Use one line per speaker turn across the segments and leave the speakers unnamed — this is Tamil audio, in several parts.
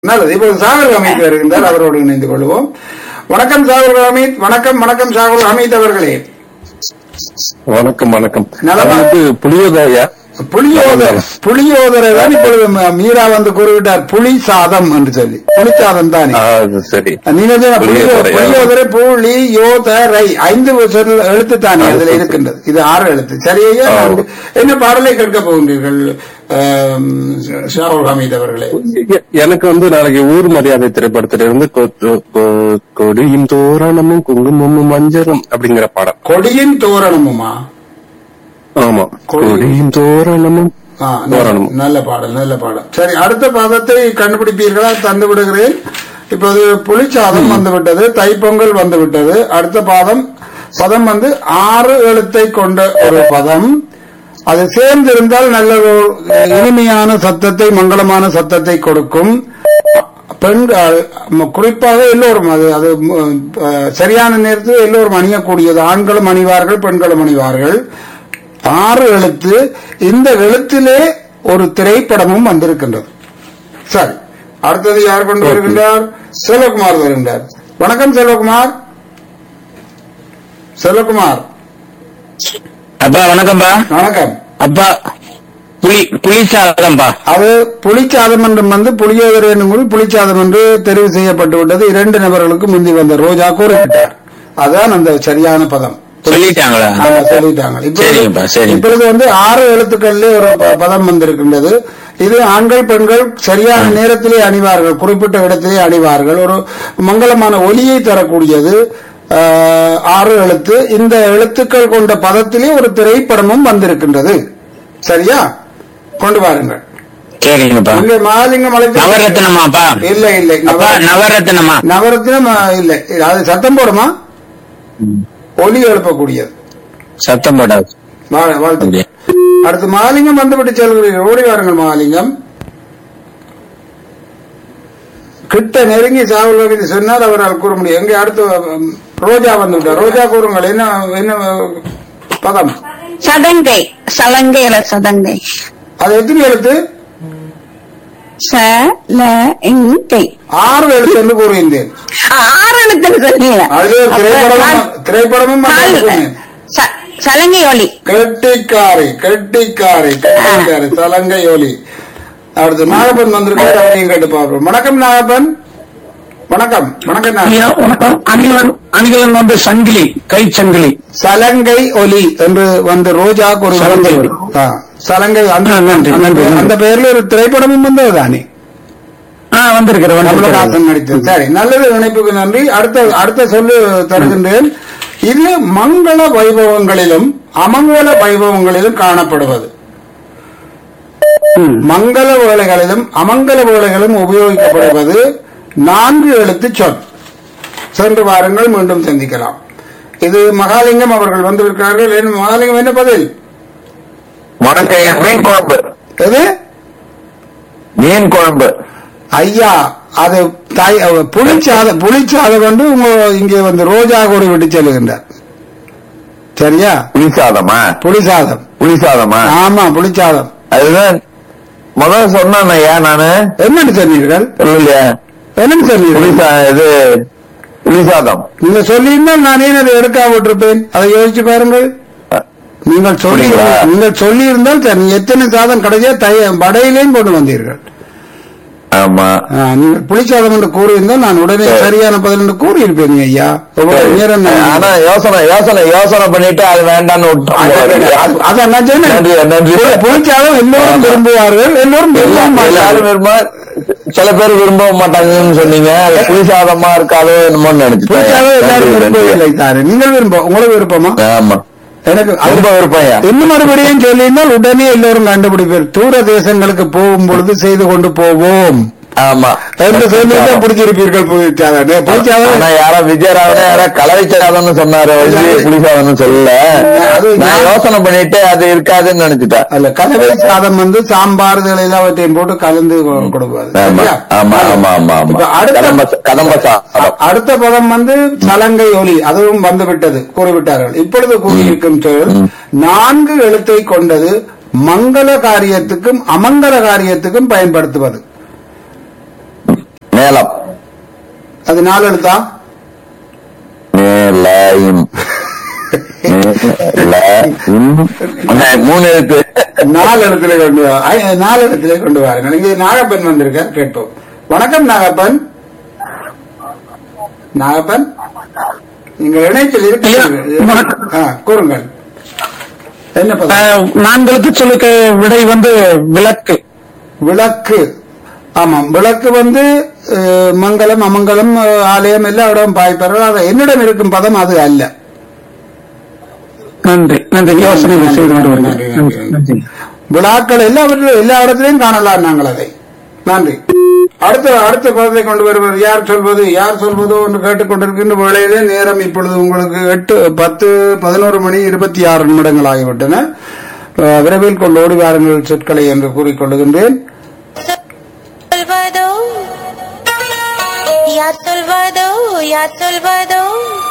நல்லது இப்போது சாகர் ஹமீத் வருகின்றார் அவரோடு இணைந்து கொள்வோம் வணக்கம் சாகர் ஹமீத் வணக்கம் வணக்கம் சாகர் ஹமீத் அவர்களே
வணக்கம் வணக்கம்
நலமா?
அது வந்து புளியோதரையா
புளியோதரை புளியோதரை தான் இப்பொழுது ம- மீரா வந்து கூறிவிட்டார் புளி சாதம் என்று சொல்லி புளி சாதம் தானே
ஆ, அது சரி
நீங்க சொன்ன புளியோ-
புளியோதரையா?
புளியோதரை புளி யோதரை ஐந்து சொல் எழுத்து தானே அதில் இருக்கின்றது இது ஆறு எழுத்து சரியா
ஆ.
நான் என்ன பாடலை கேட்க போகின்றீர்கள் ஆம், ஷாகுல் ஹமீத் அவர்களே
எ- எனக்கு வந்து நாளைக்கு ஊர் மரியாதை திரைப்படத்துல இருந்து கொ- கொ- கொடியும் தோரணமும் குங்குமமும் மஞ்சளும் அப்படிங்கிற பாடம்
கொடியின் தோரணமுமா
ஆமா
கொடி-
கொடியும் தோரணமும்
ஆ, நல்ல-
தோரணமும்
நல்ல பாடல் நல்ல பாடல் சரி அடுத்த பாதத்தை கண்டுபிடிப்பீர்களா தந்து விடுகிறேன் இப்போது புளிச்சாதம் வந்துவிட்டது தைப்பொங்கல் வந்துவிட்டது அடுத்த பாதம் பதம் வந்து ஆறு எழுத்தை கொண்ட ஒரு பதம் அது சேர்ந்திருந்தால் நல்ல ஒரு இனிமையான சத்தத்தை மங்களமான சத்தத்தை கொடுக்கும் பெண்கள் ம- குறிப்பாக எல்லோரும் அது அது ம், அஹ், சரியான நேரத்தில் எல்லோரும் அணியக்கூடியது ஆண்களும் அணிவார்கள் பெண்களும் அணிவார்கள் ஆறு எழுத்து இந்த எழுத்திலே ஒரு திரைப்படமும் வந்திருக்கின்றது சரி அடுத்தது யார் கொண்டு வருகின்றார் செல்வகுமார் வருகின்றார் வணக்கம் செல்வகுமார் செல்வகுமார்
அப்பா வணக்கம்ப்பா
வணக்கம்
அப்பா புளி புளி சாதம்ப்பா
அது புலிச்சாதம் என்றும் வந்து புளியோதரை என்னும் கூட புலிச்சாதம் என்று தெரிவு செய்யப்பட்டு விட்டது இரண்டு நபர்களுக்கு முந்தி வந்த ரோஜா கூறிவிட்டார் அதான் அந்த சரியான பதம்
சொல்லிட்டாங்களா
ஆமா, சொல்லிட்டாங்க
சரிங்கப்பா,
இப்பொழுது
சரிங்க.
இப்பொழுது வந்து ஆறு எழுத்துக்கள்ல ஒரு ப- பதம் வந்திருக்கின்றது இது ஆண்கள் பெண்கள் சரியான நேரத்திலே அணிவார்கள் குறிப்பிட்ட இடத்திலே அணிவார்கள் ஒரு மங்களமான ஒலியை தரக்கூடியது ஆஹ், ஆறு எழுத்து இந்த எழுத்துக்கள் கொண்ட பதத்திலே ஒரு திரைப்படமும் வந்திருக்கின்றது சரியா கொண்டு வாருங்கள்
சரிங்கப்பா
இங்கே மகாலிங்கம் அழைத்து
நவரத்னமாப்பா
இல்ல இல்லை
அப்பா
நவ-
நவரத்னமா
நவரத்தினம் ஆ, இல்லை அது சத்தம் போடுமா ஒலி எழுப்பக்கூடியது
சத்தம் போடாது
வா- வாழ்த்துக்கள் அடுத்து மகாலிங்கம் வந்துவிட்டு செல்கிறீர்கள் ஓடி வாருங்கள் மகாலிங்கம் கிட்ட நெருங்கி சாவல் வகையில் சொன்னால் அவரால் கூற முடியும் எங்க அடுத்து உம், ரோஜா வந்து விட்டார் ரோஜா கூறுங்கள் என்ன என்ன பதம்
சதங்கை சலங்கையில சதங்கை
அது எத்தனை எழுத்து
ச ல இங்கை
ஆறு எழுத்து என்று கூறுகின்றேன்
ஆறு எழுத்துன்னு சொன்னீங்க
அது திரைப்படமும் திரைப்படமும் நான் சொன்னேன்.
ச- சலங்கை ஒலி
கெட்டிக்காரி கெட்டிக்காரி கெட்டிக்காரி சலங்கை ஒலி அடுத்து நாகப்பன் வந்திருக்காரு அவரையும் கேட்டு பார்ப்போம் வணக்கம் நாகப்பன் வணக்கம் வணக்கம் நாகப்பன்.
வணக்கம் அணிகலன் அணிகலன் வந்து சங்கிலி கை சங்கிலி
சலங்கை ஒலி என்று வந்து ரோஜா ஒரு
சலங்கை ஒலி.
ஆ, சலங்கை அந்த
ஆ, நன்றி,
அந்த-
நன்றி, நன்றி.
அந்த பெயர்ல ஒரு திரைப்படமும் வந்தது தானே
ஆ வந்திருக்கிற
கமலஹாசன் நடித்தது சரி நல்லது இணைப்புக்கு நன்றி அடுத்த அடுத்த சொல்லு தருகின்றேன் இது மங்கள வைபவங்களிலும் அமங்கல வைபவங்களிலும் காணப்படுவது மங்கள வேலைகளிலும் அமங்கல வேலைகளிலும் உபயோகிக்கப்படுவது நான்கு எழுத்து சொல் சென்று வாருங்கள் மீண்டும் சந்திக்கலாம் இது மகாலிங்கம் அவர்கள் வந்திருக்கிறார்கள் என்ன மகாலிங்கம் என்ன பதில்
வணக்கம் மீன் குழம்பு
எது
மீன் குழம்பு
ஐயா அது தாய் அவ- புளிச்சாதம் புளிச்சாதம் வந்து உங்க இங்கே வந்து ரோஜா கூட விட்டு செல்லுகின்றார் சரியா
புளிசாதமா
புளிசாதம்
புளிசாதமா
ஆமா புளிச்சாதம்
அதுதான் முதல்ல சொன்னேன் ஐயா நானு
என்னன்னு சொன்னீர்கள்
சொல்லலையா
என்னன்னு சொன்னீர்கள்
புளிசா இது புளிசாதம்
நீங்க சொல்லியிருந்தால் நானே அதை எடுக்காம விட்டிருப்பேன் அதை யோசிச்சு பாருங்கள் நீங்கள் சொல்லி
அப்படிங்களா?
நீங்கள் சொல்லி இருந்தால் சரி, நீங்க எத்தனை சாதம் கிடைச்சா தைய வடையிலையும் கொண்டு வந்தீர்கள்
ஆமா
ஆ, நீங்கள் புளிச்சாதம் என்று கூறியிருந்தால் நான் உடனே
சரி.
சரியான பதில் என்று கூறியிருப்பேன் ஐயா உங்களுடைய நேரம் நான்
ஆனா யோசனை யோசனை யோசனை பண்ணிட்டு அது வேண்டாம்னு விட்டோம்
அதான் நான் சொன்னேன்.
நன்றி, நன்றி.
புளி- புளிச்சாதம் எல்லோரும்
ஆமா.
விரும்புவார்கள் எல்லோரும் விரும்ப
எல்லாரும்
மாட்டார்கள்
விரும்ப சில பேர் விரும்ப மாட்டாங்கன்னு சொன்னீங்க அது புளிசாதமா இருக்காதோ என்னமோன்னு
புளிச்சாதம் எல்லாரும் விரும்பவில்லை
நினைச்சிட்டேன்
தாரு நீங்கள் விருப்பம் உங்களுக்கு விருப்பமா
ஆமா
எனக்கு அது-
ரொம்ப விருப்பம்யா
இன்னும் மறுபடியும் சொல்லியிருந்தால் உடனே எல்லோரும் கண்டுபிடிப்பேன் தூர தேசங்களுக்கு போகும் பொழுது செய்து கொண்டு போவோம்
ஆமா
என்று சொல்லிதான் பிடிச்சிருப்பீர்கள் புளிச்சாதம்
ஆனா
புளிச்சாதம்
யாரோ விஜயராவனே யாரோ கலவைச்சாதம்னு சொன்னாரு ஒழிஞ்சு புளிசாதம்னு சொல்லல
அது
நான் யோசனை பண்ணிட்டு அது இருக்காதுன்னு நினைச்சிட்டேன்
அல்ல கலவை சாதம் வந்து சாம்பார் இதுல எல்லாவற்றையும் போட்டு கலந்து கொ- கொடுப்பாரு
ஆமா
சரியா?
ஆமா ஆமா ஆமா
இப்ப
ஆமா
அடுத்த
கதம்ப கதம்ப சாதம்
அடுத்த பதம் வந்து சலங்கை ஒலி அதுவும் வந்துவிட்டது கூறிவிட்டார்கள் இப்பொழுது கூறியிருக்கும் சொல் நான்கு எழுத்தை கொண்டது மங்கள காரியத்துக்கும் அமங்கல காரியத்துக்கும் பயன்படுத்துவது
மேலம்
அது நாலு எழுத்தா
மேலாயும் மூணு எழுத்து
நாலு இடத்துல கொண்டு வா ஐ, நாலு இடத்துல கொண்டு வாருங்க இங்கே நாகப்பன் வந்திருக்கார் கேட்போம் வணக்கம் நாகப்பன் நாகப்பன் நீங்கள் இணையத்தில்
ஐயா,
இருக்கிறீர்கள்
வணக்கம்.
ஆ, கூறுங்கள் என்ன பதம்
அஹ், நான்கு சொல்லுக்கு விடை வந்து விளக்கு
விளக்கு ஆமாம் விளக்கு வந்து அஹ், மங்களம் அமங்கலம் அஹ், ஆலயம் எல்லா இடம் பாய்ப்பார்கள் அது என்னிடம் இருக்கும் பதம் அது அல்ல
நன்றி நன்றி யோசனை செய்து கொண்டு வருகிறேன்
நன்றி,
நன்றி,
நன்றி.
நன்றி.
விழாக்கள் எல்லாவற்றிலும் எல்லா இடத்திலையும் காணலாம் நாங்கள் அதை நன்றி அடுத்த அடுத்த பதத்தை கொண்டு வருவர் யார் சொல்வது யார் சொல்வதோ என்று கேட்டுக்கொண்டிருக்கின்ற வேளையிலே நேரம் இப்பொழுது உங்களுக்கு எட்டு பத்து பதினோரு மணி இருபத்தி ஆறு நிமிடங்கள் ஆகிவிட்டன அஹ், விரைவில் கொண்டு ஓடி வாருங்கள் சொற்களை என்று கூறிக்கொள்ளுகின்றேன்
Salvador, ya Salvador, ya Salvador.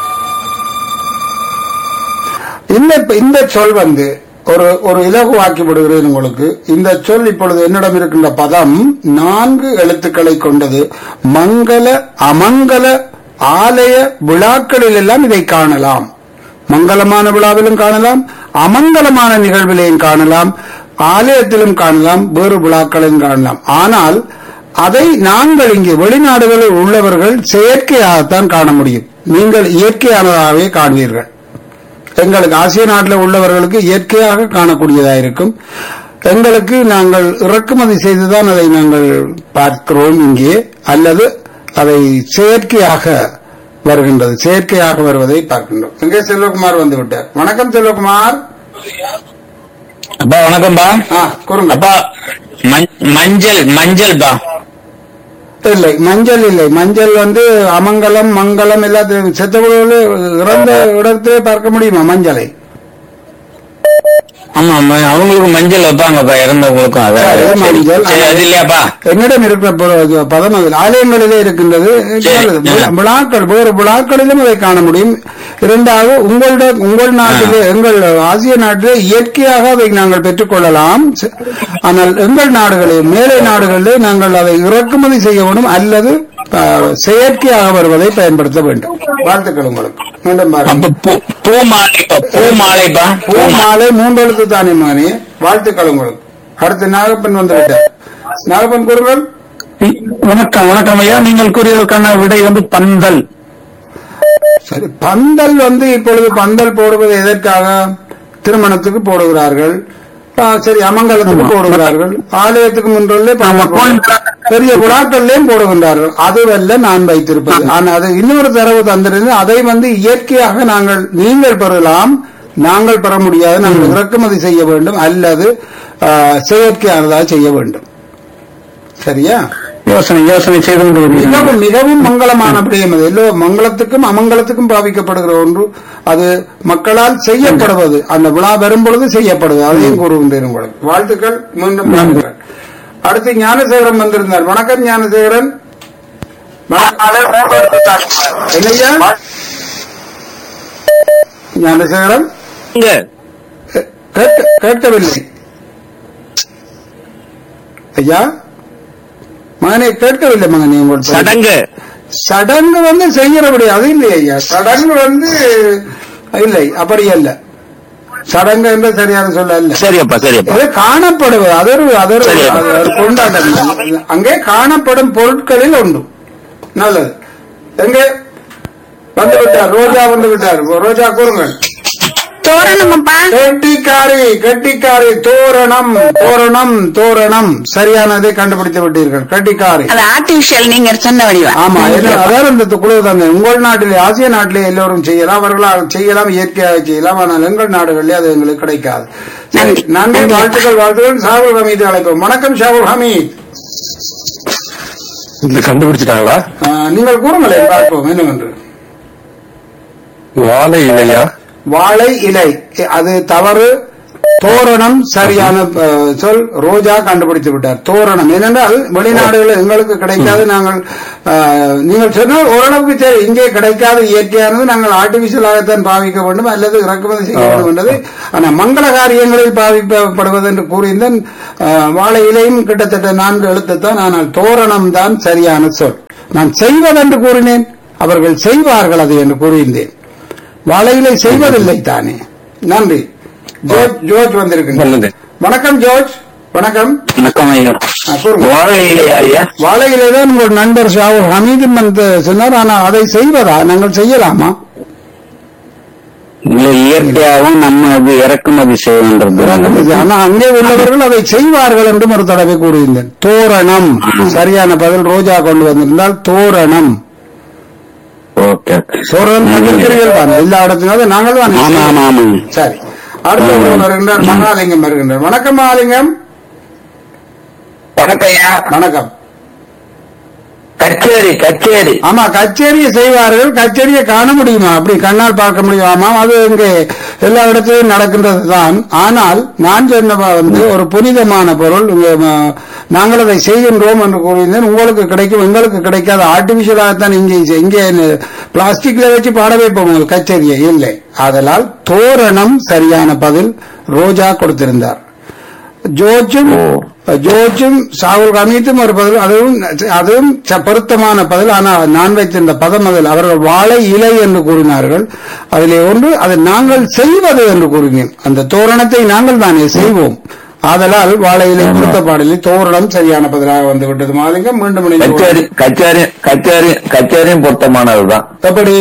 இந்த இந்த சொல் வந்து ஒரு ஒரு இலகுவாக்கி விடுகிறேன் உங்களுக்கு இந்த சொல் இப்பொழுது என்னிடம் இருக்கின்ற பதம் நான்கு எழுத்துக்களை கொண்டது மங்கள அமங்கல ஆலய விழாக்களில் எல்லாம் இதை காணலாம் மங்களமான விழாவிலும் காணலாம் அமங்கலமான நிகழ்விலையும் காணலாம் ஆலயத்திலும் காணலாம் வேறு விழாக்களிலும் காணலாம் ஆனால் அதை நாங்கள் இங்கே வெளிநாடுகளில் உள்ளவர்கள் செயற்கையாகத்தான் காண முடியும் நீங்கள் இயற்கையானதாகவே காண்பீர்கள் எங்களுக்கு ஆசிய நாட்டில் உள்ளவர்களுக்கு இயற்கையாக காணக்கூடியதாக இருக்கும் எங்களுக்கு நாங்கள் இறக்குமதி செய்துதான் அதை நாங்கள் பார்க்கிறோம் இங்கே அல்லது அதை செயற்கையாக வருகின்றது செயற்கையாக வருவதை பார்க்கின்றோம் எங்கே செல்வகுமார் வந்து விட்டார் வணக்கம் செல்வகுமார்
அப்பா வணக்கம்பா
ஆ கூறுங்க
அப்பா மஞ்- மஞ்சள் மஞ்சள் பா
இல்லை மஞ்சள் இல்லை மஞ்சள் வந்து அமங்கலம் மங்கலம் எல்லாத்தையும் செத்தவர்களோடு இறந்த இடத்திலே பார்க்க முடியுமா மஞ்சளை
ஆமா ஆமா அவங்களுக்கு மஞ்சள் வைப்பாங்கப்பா இறந்தவங்களுக்கும் அதான்
சரி,
சரி.
மஞ்சள்.
சரி, அது இல்லையாப்பா
என்னிடம் இருக்கிற ப- பதம் அதில் ஆலயங்களிலே இருக்கின்றது
சரி.
விழா- விழாக்கள் வேறு விழாக்களிலும் அதை காண முடியும் இரண்டாவது உங்களுடைய உங்கள் நாட்டிலே எங்கள் ஆசிய நாட்டிலே இயற்கையாக அதை நாங்கள் பெற்றுக்கொள்ளலாம் ச- ஆனால் எங்கள் நாடுகளில் மேலை நாடுகளிலே நாங்கள் அதை இறக்குமதி செய்ய வேண்டும் அல்லது ஆ, செயற்கையாக வருவதை பயன்படுத்த வேண்டும் வாழ்த்துக்கள் உங்களுக்கு மீண்டும் பாருங்கள்
அப்ப பூ பூ மாலைப்பா பூ மாலைப்பா
பூ மாலை மூன்று எழுத்து தானே மகனே வாழ்த்துக்கள் உங்களுக்கு அடுத்து நாகப்பன் வந்து விட்டார் நாகப்பன் கூறுங்கள்
வணக்கம் வணக்கம் ஐயா நீங்கள் கூறியதற்கான விடை வந்து பந்தல்
சரி பந்தல் வந்து இப்பொழுது பந்தல் போடுவது எதற்காக திருமணத்துக்கு போடுகிறார்கள் ஆ, சரி அமங்கலத்துக்கு போடுகிறார்கள் ஆலயத்துக்கு முன்றே பெரிய விழாக்கள்லயும் போடுகின்றார்கள் அதுவல்ல நான் வைத்திருப்பது ஆனால் அது இன்னொரு தரவு தந்திருந்து அதை வந்து இயற்கையாக நாங்கள் நீங்கள் பெறலாம் நாங்கள் பெற முடியாது நாங்கள் இறக்குமதி செய்ய வேண்டும் அல்லது ஆ, செயற்கையானதாக செய்ய வேண்டும் சரியா
யோசனை யோசனை செய்து கொண்டு வருகிறேன்
மிகவும் மிகவும் மங்களமான விடயம் அது எல்லோ மங்களத்துக்கும் அமங்கலத்துக்கும் பாவிக்கப்படுகிற ஒன்று அது மக்களால் செய்யப்படுவது அந்த விழா வரும் பொழுது செய்யப்படுவது அதையும் கூறுகின்றேன் உங்களுக்கு வாழ்த்துக்கள் மீண்டும் வாழ்த்துக்கள் அடுத்து ஞானசேகரன் வந்திருந்தார் வணக்கம் ஞானசேகரன் என்னையா ஞானசேகரன் கே- கேட்க- கேட்கவில்லை ஐயா மகனே கேட்கவில்லை மகனே உங்கள் சொல்லை.
சடங்கு
சடங்கு வந்து செய்யறபடி அது இல்லை ஐயா சடங்கு வந்து இல்லை அப்படி அல்ல சடங்கு என்று சரியான சொல்ல அல்ல
சரியப்பா சரியப்பா
அது காணப்படுவது அது ஒரு அது ஒரு
சரி.
அது ஒரு கொண்டாட்டம் அங்கே காணப்படும் பொருட்களில் ஒன்று நல்லது எங்கே வந்து விட்டார் ரோஜா வந்து விட்டார் ரோஜா கூறுங்கள்
தோரணமப்பா
கெட்டிக்காரி கெட்டிக்காரி தோரணம் தோரணம் தோரணம் சரியானதை கண்டுபிடித்து விட்டீர்கள் கெட்டிக்காரி
அது ஆர்டிபிஷியல் நீங்க சொன்ன வடிவா
ஆமா என்ன- அதாவது இந்த குழு தந்தை உங்கள் நாட்டிலே ஆசிய நாட்டிலே எல்லோரும் செய்யலாம் அவர்களால் செய்யலாம் இயற்கையாக செய்யலாம் ஆனால் எங்கள் நாடுகளிலே அது எங்களுக்கு கிடைக்காது சரி, நன்றி வாழ்த்துக்கள் வாழ்த்துக்கள் ஷாகுல் ஹமீது அழைப்போம் வணக்கம் ஷாகுல் ஹமீத்
இது கண்டுபிடிச்சிட்டாங்களா
ஆ, நீங்கள் கூறுங்களேன் பார்ப்போம் என்னவென்று
வாழை இலையா
வாழை இலை அது தவறு தோரணம் சரியான அஹ், சொல் ரோஜா கண்டுபிடித்து விட்டார் தோரணம் ஏனென்றால் வெளிநாடுகளில் எங்களுக்கு கிடைக்காது நாங்கள் அஹ், நீங்கள் சொன்னால் ஓரளவுக்கு சரி இங்கே கிடைக்காத இயற்கையானது நாங்கள் ஆர்டிபிஷியலாகத்தான் பாவிக்க வேண்டும் அல்லது இறக்குமதி செய்ய வேண்டும் என்றது ஆனால் மங்கள காரியங்களில் பாவிக்கப்படுவது என்று கூறியிருந்தேன் அஹ், வாழை இலையும் கிட்டத்தட்ட நான்கு எழுத்துத்தான் ஆனால் தோரணம் தான் சரியான சொல் நான் செய்வதென்று கூறினேன் அவர்கள் செய்வார்கள் அது என்று கூறியிருந்தேன் வாழையிலை செய்வதில்லை தானே நன்றி ஜோர்ஜ் ஜோர்ஜ் வந்திருக்கின்றேன்
நல்லது
வணக்கம் ஜோர்ஜ் வணக்கம்
வணக்கம் ஐயா
ஆ, கூறுங்க.
வாழை இல்லையா ஐயா
வாழையிலே தான் உங்கள் நண்பர் ஷாவூர் ஹமீதும் வந்து சொன்னார் ஆனால் அதை செய்வதா நாங்கள் செய்யலாமா
இல்ல இயற்கையாகவும் நம்ம அது இறக்குமதி செய்யணுன்றது
ஆனா அங்கே உள்ளவர்கள் அதை செய்வார்கள் என்றும் ஒரு தடவை கூறியிருந்தேன் தோரணம் சரியான பதில் ரோஜா கொண்டு வந்திருந்தால் தோரணம்
ஓகே ஓகே
தோரணம் கண்டிருக்கிறீர்கள் தான் எல்லா இடத்திலும் நாங்கள் தான்
ஆமா ஆமா ஆமாங்க
சரி அடுத்த ஒருவர் வருகின்றார் மகாலிங்கம் வருகின்றார் வணக்கம் மகாலிங்கம்
வணக்கம் ஐயா
வணக்கம்
கச்சேரி கச்சேரி
ஆமா கச்சேரியை செய்வார்கள் கச்சேரியை காண முடியுமா அப்படி கண்ணால் பார்க்க முடியுமா அது இங்கே எல்லா இடத்திலும் நடக்கின்றது தான் ஆனால் நான் சொன்னவா வந்து ஒரு புனிதமான பொருள் இங்கே ம, நாங்கள் அதை செய்கின்றோம் என்று கூறியிருந்தேன் உங்களுக்கு கிடைக்கும் எங்களுக்கு கிடைக்காத ஆர்டிபிஷியலாகத்தான் இங்கே செ- இங்கே பிளாஸ்டிக்ல வச்சு பாட வைப்போம் உங்கள் கச்சேரியை இல்லை ஆதலால் தோரணம் சரியான பதில் ரோஜா கொடுத்திருந்தார் ஜோர்ஜும் ஜோர்ஜும் சாகுல் ஹமீதும் ஒரு பதில் அதுவும் அதுவும் ச- பொருத்தமான பதில் ஆனால் நான் வைத்திருந்த பதம் அதில் அவர்கள் வாழை இலை என்று கூறினார்கள் அதிலே ஒன்று அதை நாங்கள் செய்வது என்று கூறினேன் அந்த தோரணத்தை நாங்கள் தானே செய்வோம் ஆதலால் வாழை இலை கொடுத்த பாடலில் தோரணம் சரியான பதிலாக வந்து விட்டது மாலிங்கம் மீண்டும் இணைந்து
கச்சேரி கச்சேரி கச்சேரி கச்சேரியும் பொருத்தமானதுதான்
எப்படி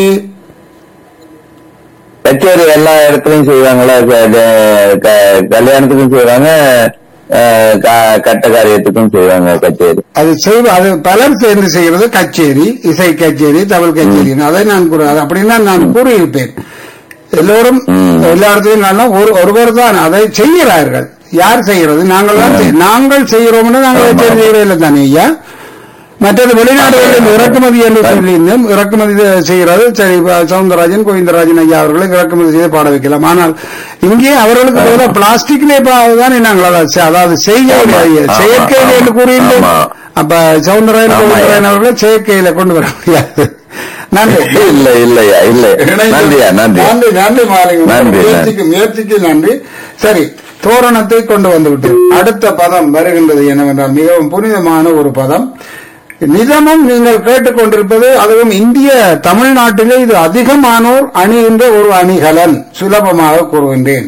கச்சேரி எல்லா இடத்துலயும் செய்வாங்கல்ல க- க- க- கல்யாணத்துக்கும் செய்வாங்க அஹ், க- கட்ட காரியத்துக்கும் செய்வாங்க கச்சேரி
அது செய்வ அது பலர் சேர்ந்து செய்கிறது கச்சேரி இசை கச்சேரி தமிழ் கச்சேரி அதை நான் கூற அது அப்படின்னா நான் கூறியிருப்பேன் எல்லோரும் எல்லா இடத்துலையும் நான் ஒரு ஒருவர் தான் அதை செய்கிறார்கள் யார் செய்கிறது நாங்கள் தான் செய்- நாங்கள் செய்கிறோம்னு நாங்கள் கச்சேரி செய்கிறதில்லை தானே ஐயா மற்றது வெளிநாடுகளில் இறக்குமதி என்று சொல்லியிருந்தேன் இறக்குமதி செய்கிறது சரி இப்ப சவுந்தரராஜன் கோவிந்தராஜன் ஐயா அவர்களை இறக்குமதி செய்து பாட வைக்கலாம் ஆனால் இங்கே அவர்களுக்கு பதிலாக பிளாஸ்டிக்லே தான் நாங்கள் அதாவது அதாவது செய்கை செயற்கையில் என்று கூறியிருந்தேன்
ஆமா.
அப்ப சவுந்தரராஜன்
ஆமா,
கோவிந்தராஜன் அவர்களை செயற்கையில கொண்டு வர முடியாது நன்றி
இல்ல இல்லையா இல்ல நன்றியா நன்றி
நன்றி நன்றி மாலிங்க
நன்றி,
முயற்சிக்கு முயற்சிக்கு நன்றி சரி தோரணத்தை கொண்டு வந்து விட்டேன் அடுத்த பதம் வருகின்றது என்னவென்றால் மிகவும் புனிதமான ஒரு பதம் நிதமும் நீங்கள் கேட்டுக்கொண்டிருப்பது அதுவும் இந்திய தமிழ்நாட்டிலே இது அதிகமானோர் அணிகின்ற ஒரு அணிகலன் சுலபமாக கூறுகின்றேன்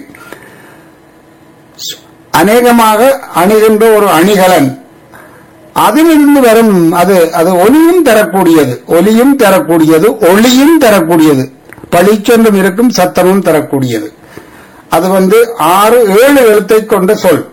அநேகமாக அணிகின்ற ஒரு அணிகலன் அதிலிருந்து வரும் அது அது ஒலியும் தரக்கூடியது ஒலியும் தரக்கூடியது ஒளியும் தரக்கூடியது பளிச்சென்றும் இருக்கும் சத்தமும் தரக்கூடியது அது வந்து ஆறு ஏழு எழுத்தை கொண்ட சொல்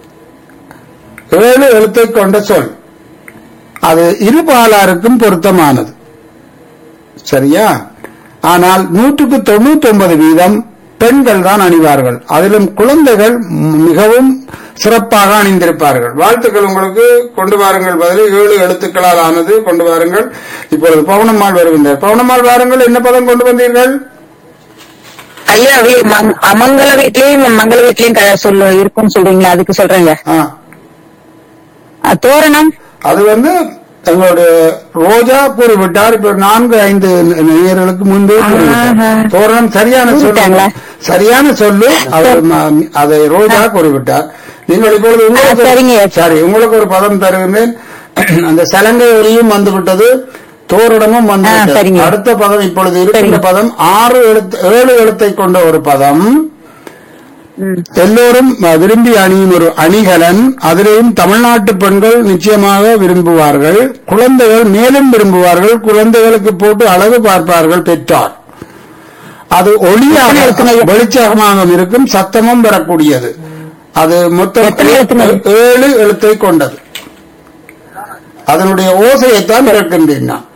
ஏழு எழுத்தை கொண்ட சொல் அது இருபாலாருக்கும் பொருத்தமானது சரியா ஆனால் நூற்றுக்கு தொண்ணூத்தி ஒன்பது வீதம் பெண்கள் தான் அணிவார்கள் அதிலும் குழந்தைகள் ம்- மிகவும் சிறப்பாக அணிந்திருப்பார்கள் வாழ்த்துக்கள் உங்களுக்கு கொண்டு வாருங்கள் பதில் ஏழு எழுத்துக்களால் ஆனது கொண்டு வாருங்கள் இப்பொழுது பவுனம்மாள் வருகின்றார் பவுனம்மாள் வாருங்கள் என்ன பதம் கொண்டு வந்தீர்கள்
ஐயா வீ- மங்- மங்கள வீட்லயும் மங்கள வீட்லயும் க- சொல்லு இருக்கும்னு சொல்றீங்களா அதுக்கு சொல்றேங்க
ஆ,
அஹ், தோரணம்
அது வந்து எங்களுடைய ரோஜா கூறிவிட்டார் இப்ப நான்கு ஐந்து நேயர்களுக்கு முன்பே கூறிவிட்டார்
ஆஹா.
தோரணம் சரியான சொல்லு
கூறிட்டாங்களா?
சரியான சொல்லு அவர் ம- அதை ரோஜா கூறிவிட்டார் நீங்கள் இப்பொழுது
ஆ,
உங்களுக்கு
சரிங்க.
சரி உங்களுக்கு ஒரு பதம் தருகின்றேன் அந்த சலங்கை ஒலியும் வந்து விட்டது தோரணமும் வந்து
ஆ,
விட்டது.
சரிங்க.
அடுத்த பதம் இப்பொழுது இருக்கின்ற
சரிங்க.
பதம் ஆறு எழுத்து ஏழு எழுத்தை கொண்ட ஒரு பதம் எல்லோரும் அஹ், விரும்பி அணியும் ஒரு அணிகலன் அதிலேயும் தமிழ்நாட்டு பெண்கள் நிச்சயமாக விரும்புவார்கள் குழந்தைகள் மேலும் விரும்புவார்கள் குழந்தைகளுக்கு போட்டு அழகு பார்ப்பார்கள் பெற்றார் அது ஒளியாக வெளிச்சமாக இருக்கும் சத்தமும் பெறக்கூடியது அது மொத்தம்
எத்தனை எழுத்துக்கள்?
ஏழு எழுத்தை கொண்டது அதனுடைய ஓசையைத்தான் பிறக்கின்றேன் நான்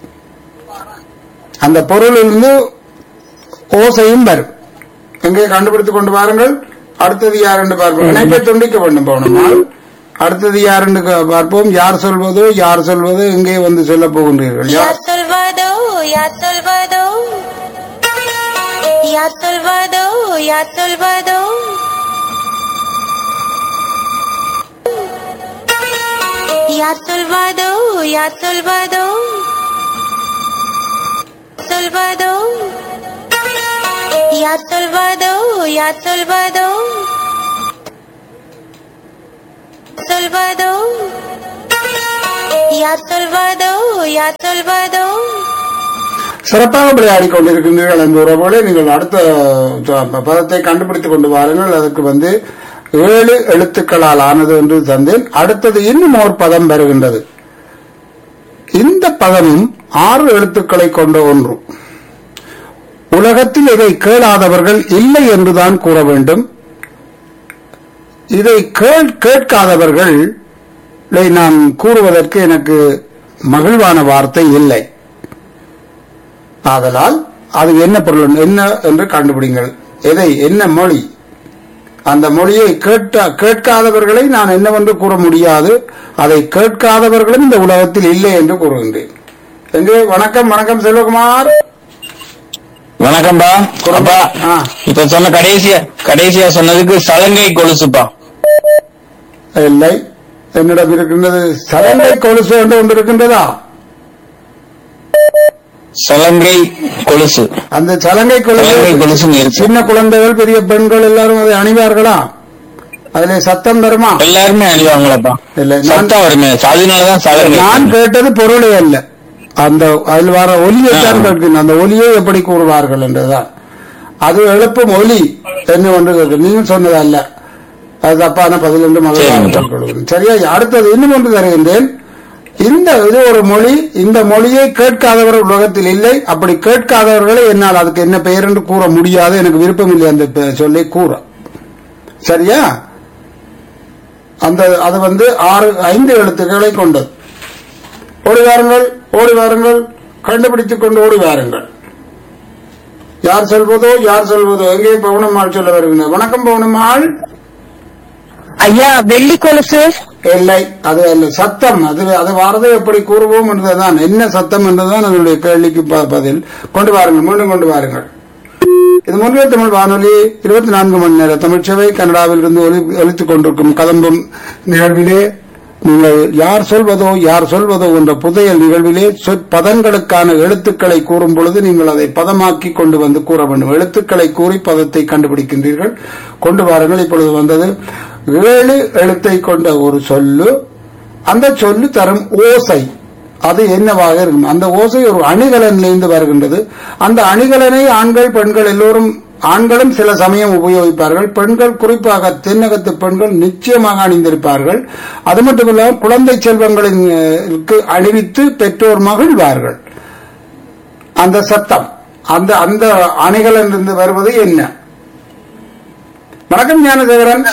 அந்த பொருளிலிருந்து ஓசையும் வரும் எங்கே கண்டுபிடித்துக் கொண்டு வாருங்கள் அடுத்தது யார் என்று பார்ப்போம் இணைப்பை துண்டிக்க வேண்டும் போனோமால் அடுத்தது யார் என்று க- பார்ப்போம் யார் சொல்வதோ யார் சொல்வதோ எங்கே வந்து சொல்ல போகின்றீர்கள்
Ya
யார்
Salvador, Ya Salvador. Ya Salvador, Ya Salvador. Ya Salvador, Ya Salvador. Salvador. Ya Salvador, Ya Salvador. Salvador. Ya Salvador, Ya Salvador.
சிறப்பாக விளையாடி கொண்டிருக்கின்றீர்கள் என்ற உறவுகளை நீங்கள் அடுத்த ச- பதத்தை கண்டுபிடித்துக் கொண்டு வாருங்கள் அதுக்கு வந்து ஏழு எழுத்துக்களால் ஆனது என்று தந்தேன் அடுத்தது இன்னும் ஒரு பதம் வருகின்றது இந்த பதமும் ஆறு எழுத்துக்களை கொண்ட ஒன்று உலகத்தில் இதை கேளாதவர்கள் இல்லை என்றுதான் கூற வேண்டும் இதை கேள்- கேட்காதவர்கள் நான் கூறுவதற்கு எனக்கு மகிழ்வான வார்த்தை இல்லை ஆதலால் அது என்ன பொருள் என்ன என்று கண்டுபிடிங்கள் எதை என்ன மொழி அந்த மொழியை கேட்ட கேட்காதவர்களை நான் என்னவென்று கூற முடியாது அதை கேட்காதவர்களும் இந்த உலகத்தில் இல்லை என்று கூறுகின்றேன் எங்கே வணக்கம் வணக்கம் செல்வகுமார்
வணக்கம்பா அப்பா
ஆ.
இப்ப சொன்ன கடைசியா கடைசியா சொன்னதுக்கு சலங்கை கொலுசுப்பா
இல்லை என்னிடம் இருக்கின்றது சலங்கை கொலுசு என்று ஒன்று இருக்கின்றதா
சலங்கை கொலுசு
அந்த சலங்கை
சலங்கை
கொலுசு
கொலுசுன்னு இருக்கு
சின்ன குழந்தைகள் பெரிய பெண்கள் எல்லாரும் அதை அணிவார்களா அதிலே சத்தம் வருமா
எல்லாருமே அழிவாங்களப்பா
இல்லை நான்
சத்தம் வருமே அதனாலதான் சலங்கை
நான் கேட்டது பொருளே அல்ல அந்த அதில் வர ஒலியை தான் கேட்கிறேன் அந்த ஒலியை எப்படி கூறுவார்கள் என்றுதான் அது எழுப்பும் ஒலி என்ன ஒன்று கேட்கிறேன் நீங்கள் சொன்னது அல்ல அது தப்பான பதில் என்று
சரிங்க.
மகிழ்ச்சி சரியா அடுத்தது இன்னும் ஒன்று தருகின்றேன் இந்த இது ஒரு மொழி இந்த மொழியை கேட்காதவர் உலகத்தில் இல்லை அப்படி கேட்காதவர்களை என்னால் அதுக்கு என்ன பெயர் என்று கூற முடியாது எனக்கு விருப்பம் இல்லை அந்த பெ- சொல்லை கூற சரியா அந்த அது வந்து ஆறு ஐந்து எழுத்துக்களை கொண்டது ஓடி வாருங்கள் ஓடி வாருங்கள் கண்டுபிடித்துக் கொண்டு ஓடி வாருங்கள் யார் சொல்வதோ யார் சொல்வதோ எங்கே பவுனம்மாள் சொல்ல வருகின்றனர் வணக்கம் பவுனம்மாள்
ஐயா வெள்ளி கொலுசு
இல்லை அது அல்ல சத்தம் அது அது வாரதை எப்படி கூறுவோம் என்றுதான் என்ன சத்தம் என்றுதான் அதனுடைய கேள்விக்கு ப- பதில் கொண்டு வாருங்கள் மீண்டும் கொண்டு வாருங்கள் இது முன்னிலை தமிழ் வானொலி இருபத்தி நான்கு மணி நேர தமிழ்ச்சவை கனடாவில் இருந்து ஒலி ஒலித்துக் கொண்டிருக்கும் கதம்பும் நிகழ்விலே நீங்கள் யார் சொல்வதோ யார் சொல்வதோ என்ற புதையல் நிகழ்விலே சொற்பதங்களுக்கான எழுத்துக்களை கூறும் பொழுது நீங்கள் அதை பதமாக்கி கொண்டு வந்து கூற வேண்டும் எழுத்துக்களை கூறி பதத்தை கண்டுபிடிக்கின்றீர்கள் கொண்டு வாருங்கள் இப்பொழுது வந்தது ஏழு எழுத்தை கொண்ட ஒரு சொல்லு அந்த சொல்லு தரும் ஓசை அது என்னவாக இருக்கும் அந்த ஓசை ஒரு அணிகலனிலிருந்து வருகின்றது அந்த அணிகலனை ஆண்கள் பெண்கள் எல்லோரும் ஆண்களும் சில சமயம் உபயோகிப்பார்கள் பெண்கள் குறிப்பாக தென்னகத்து பெண்கள் நிச்சயமாக அணிந்திருப்பார்கள் அது மட்டுமில்லாமல் குழந்தை செல்வங்களுக்கு அணிவித்து பெற்றோர் மகிழ்வார்கள் அந்த சத்தம் அந்த அந்த அணிகளிலிருந்து வருவது என்ன வணக்கம் ஞானதேவரன்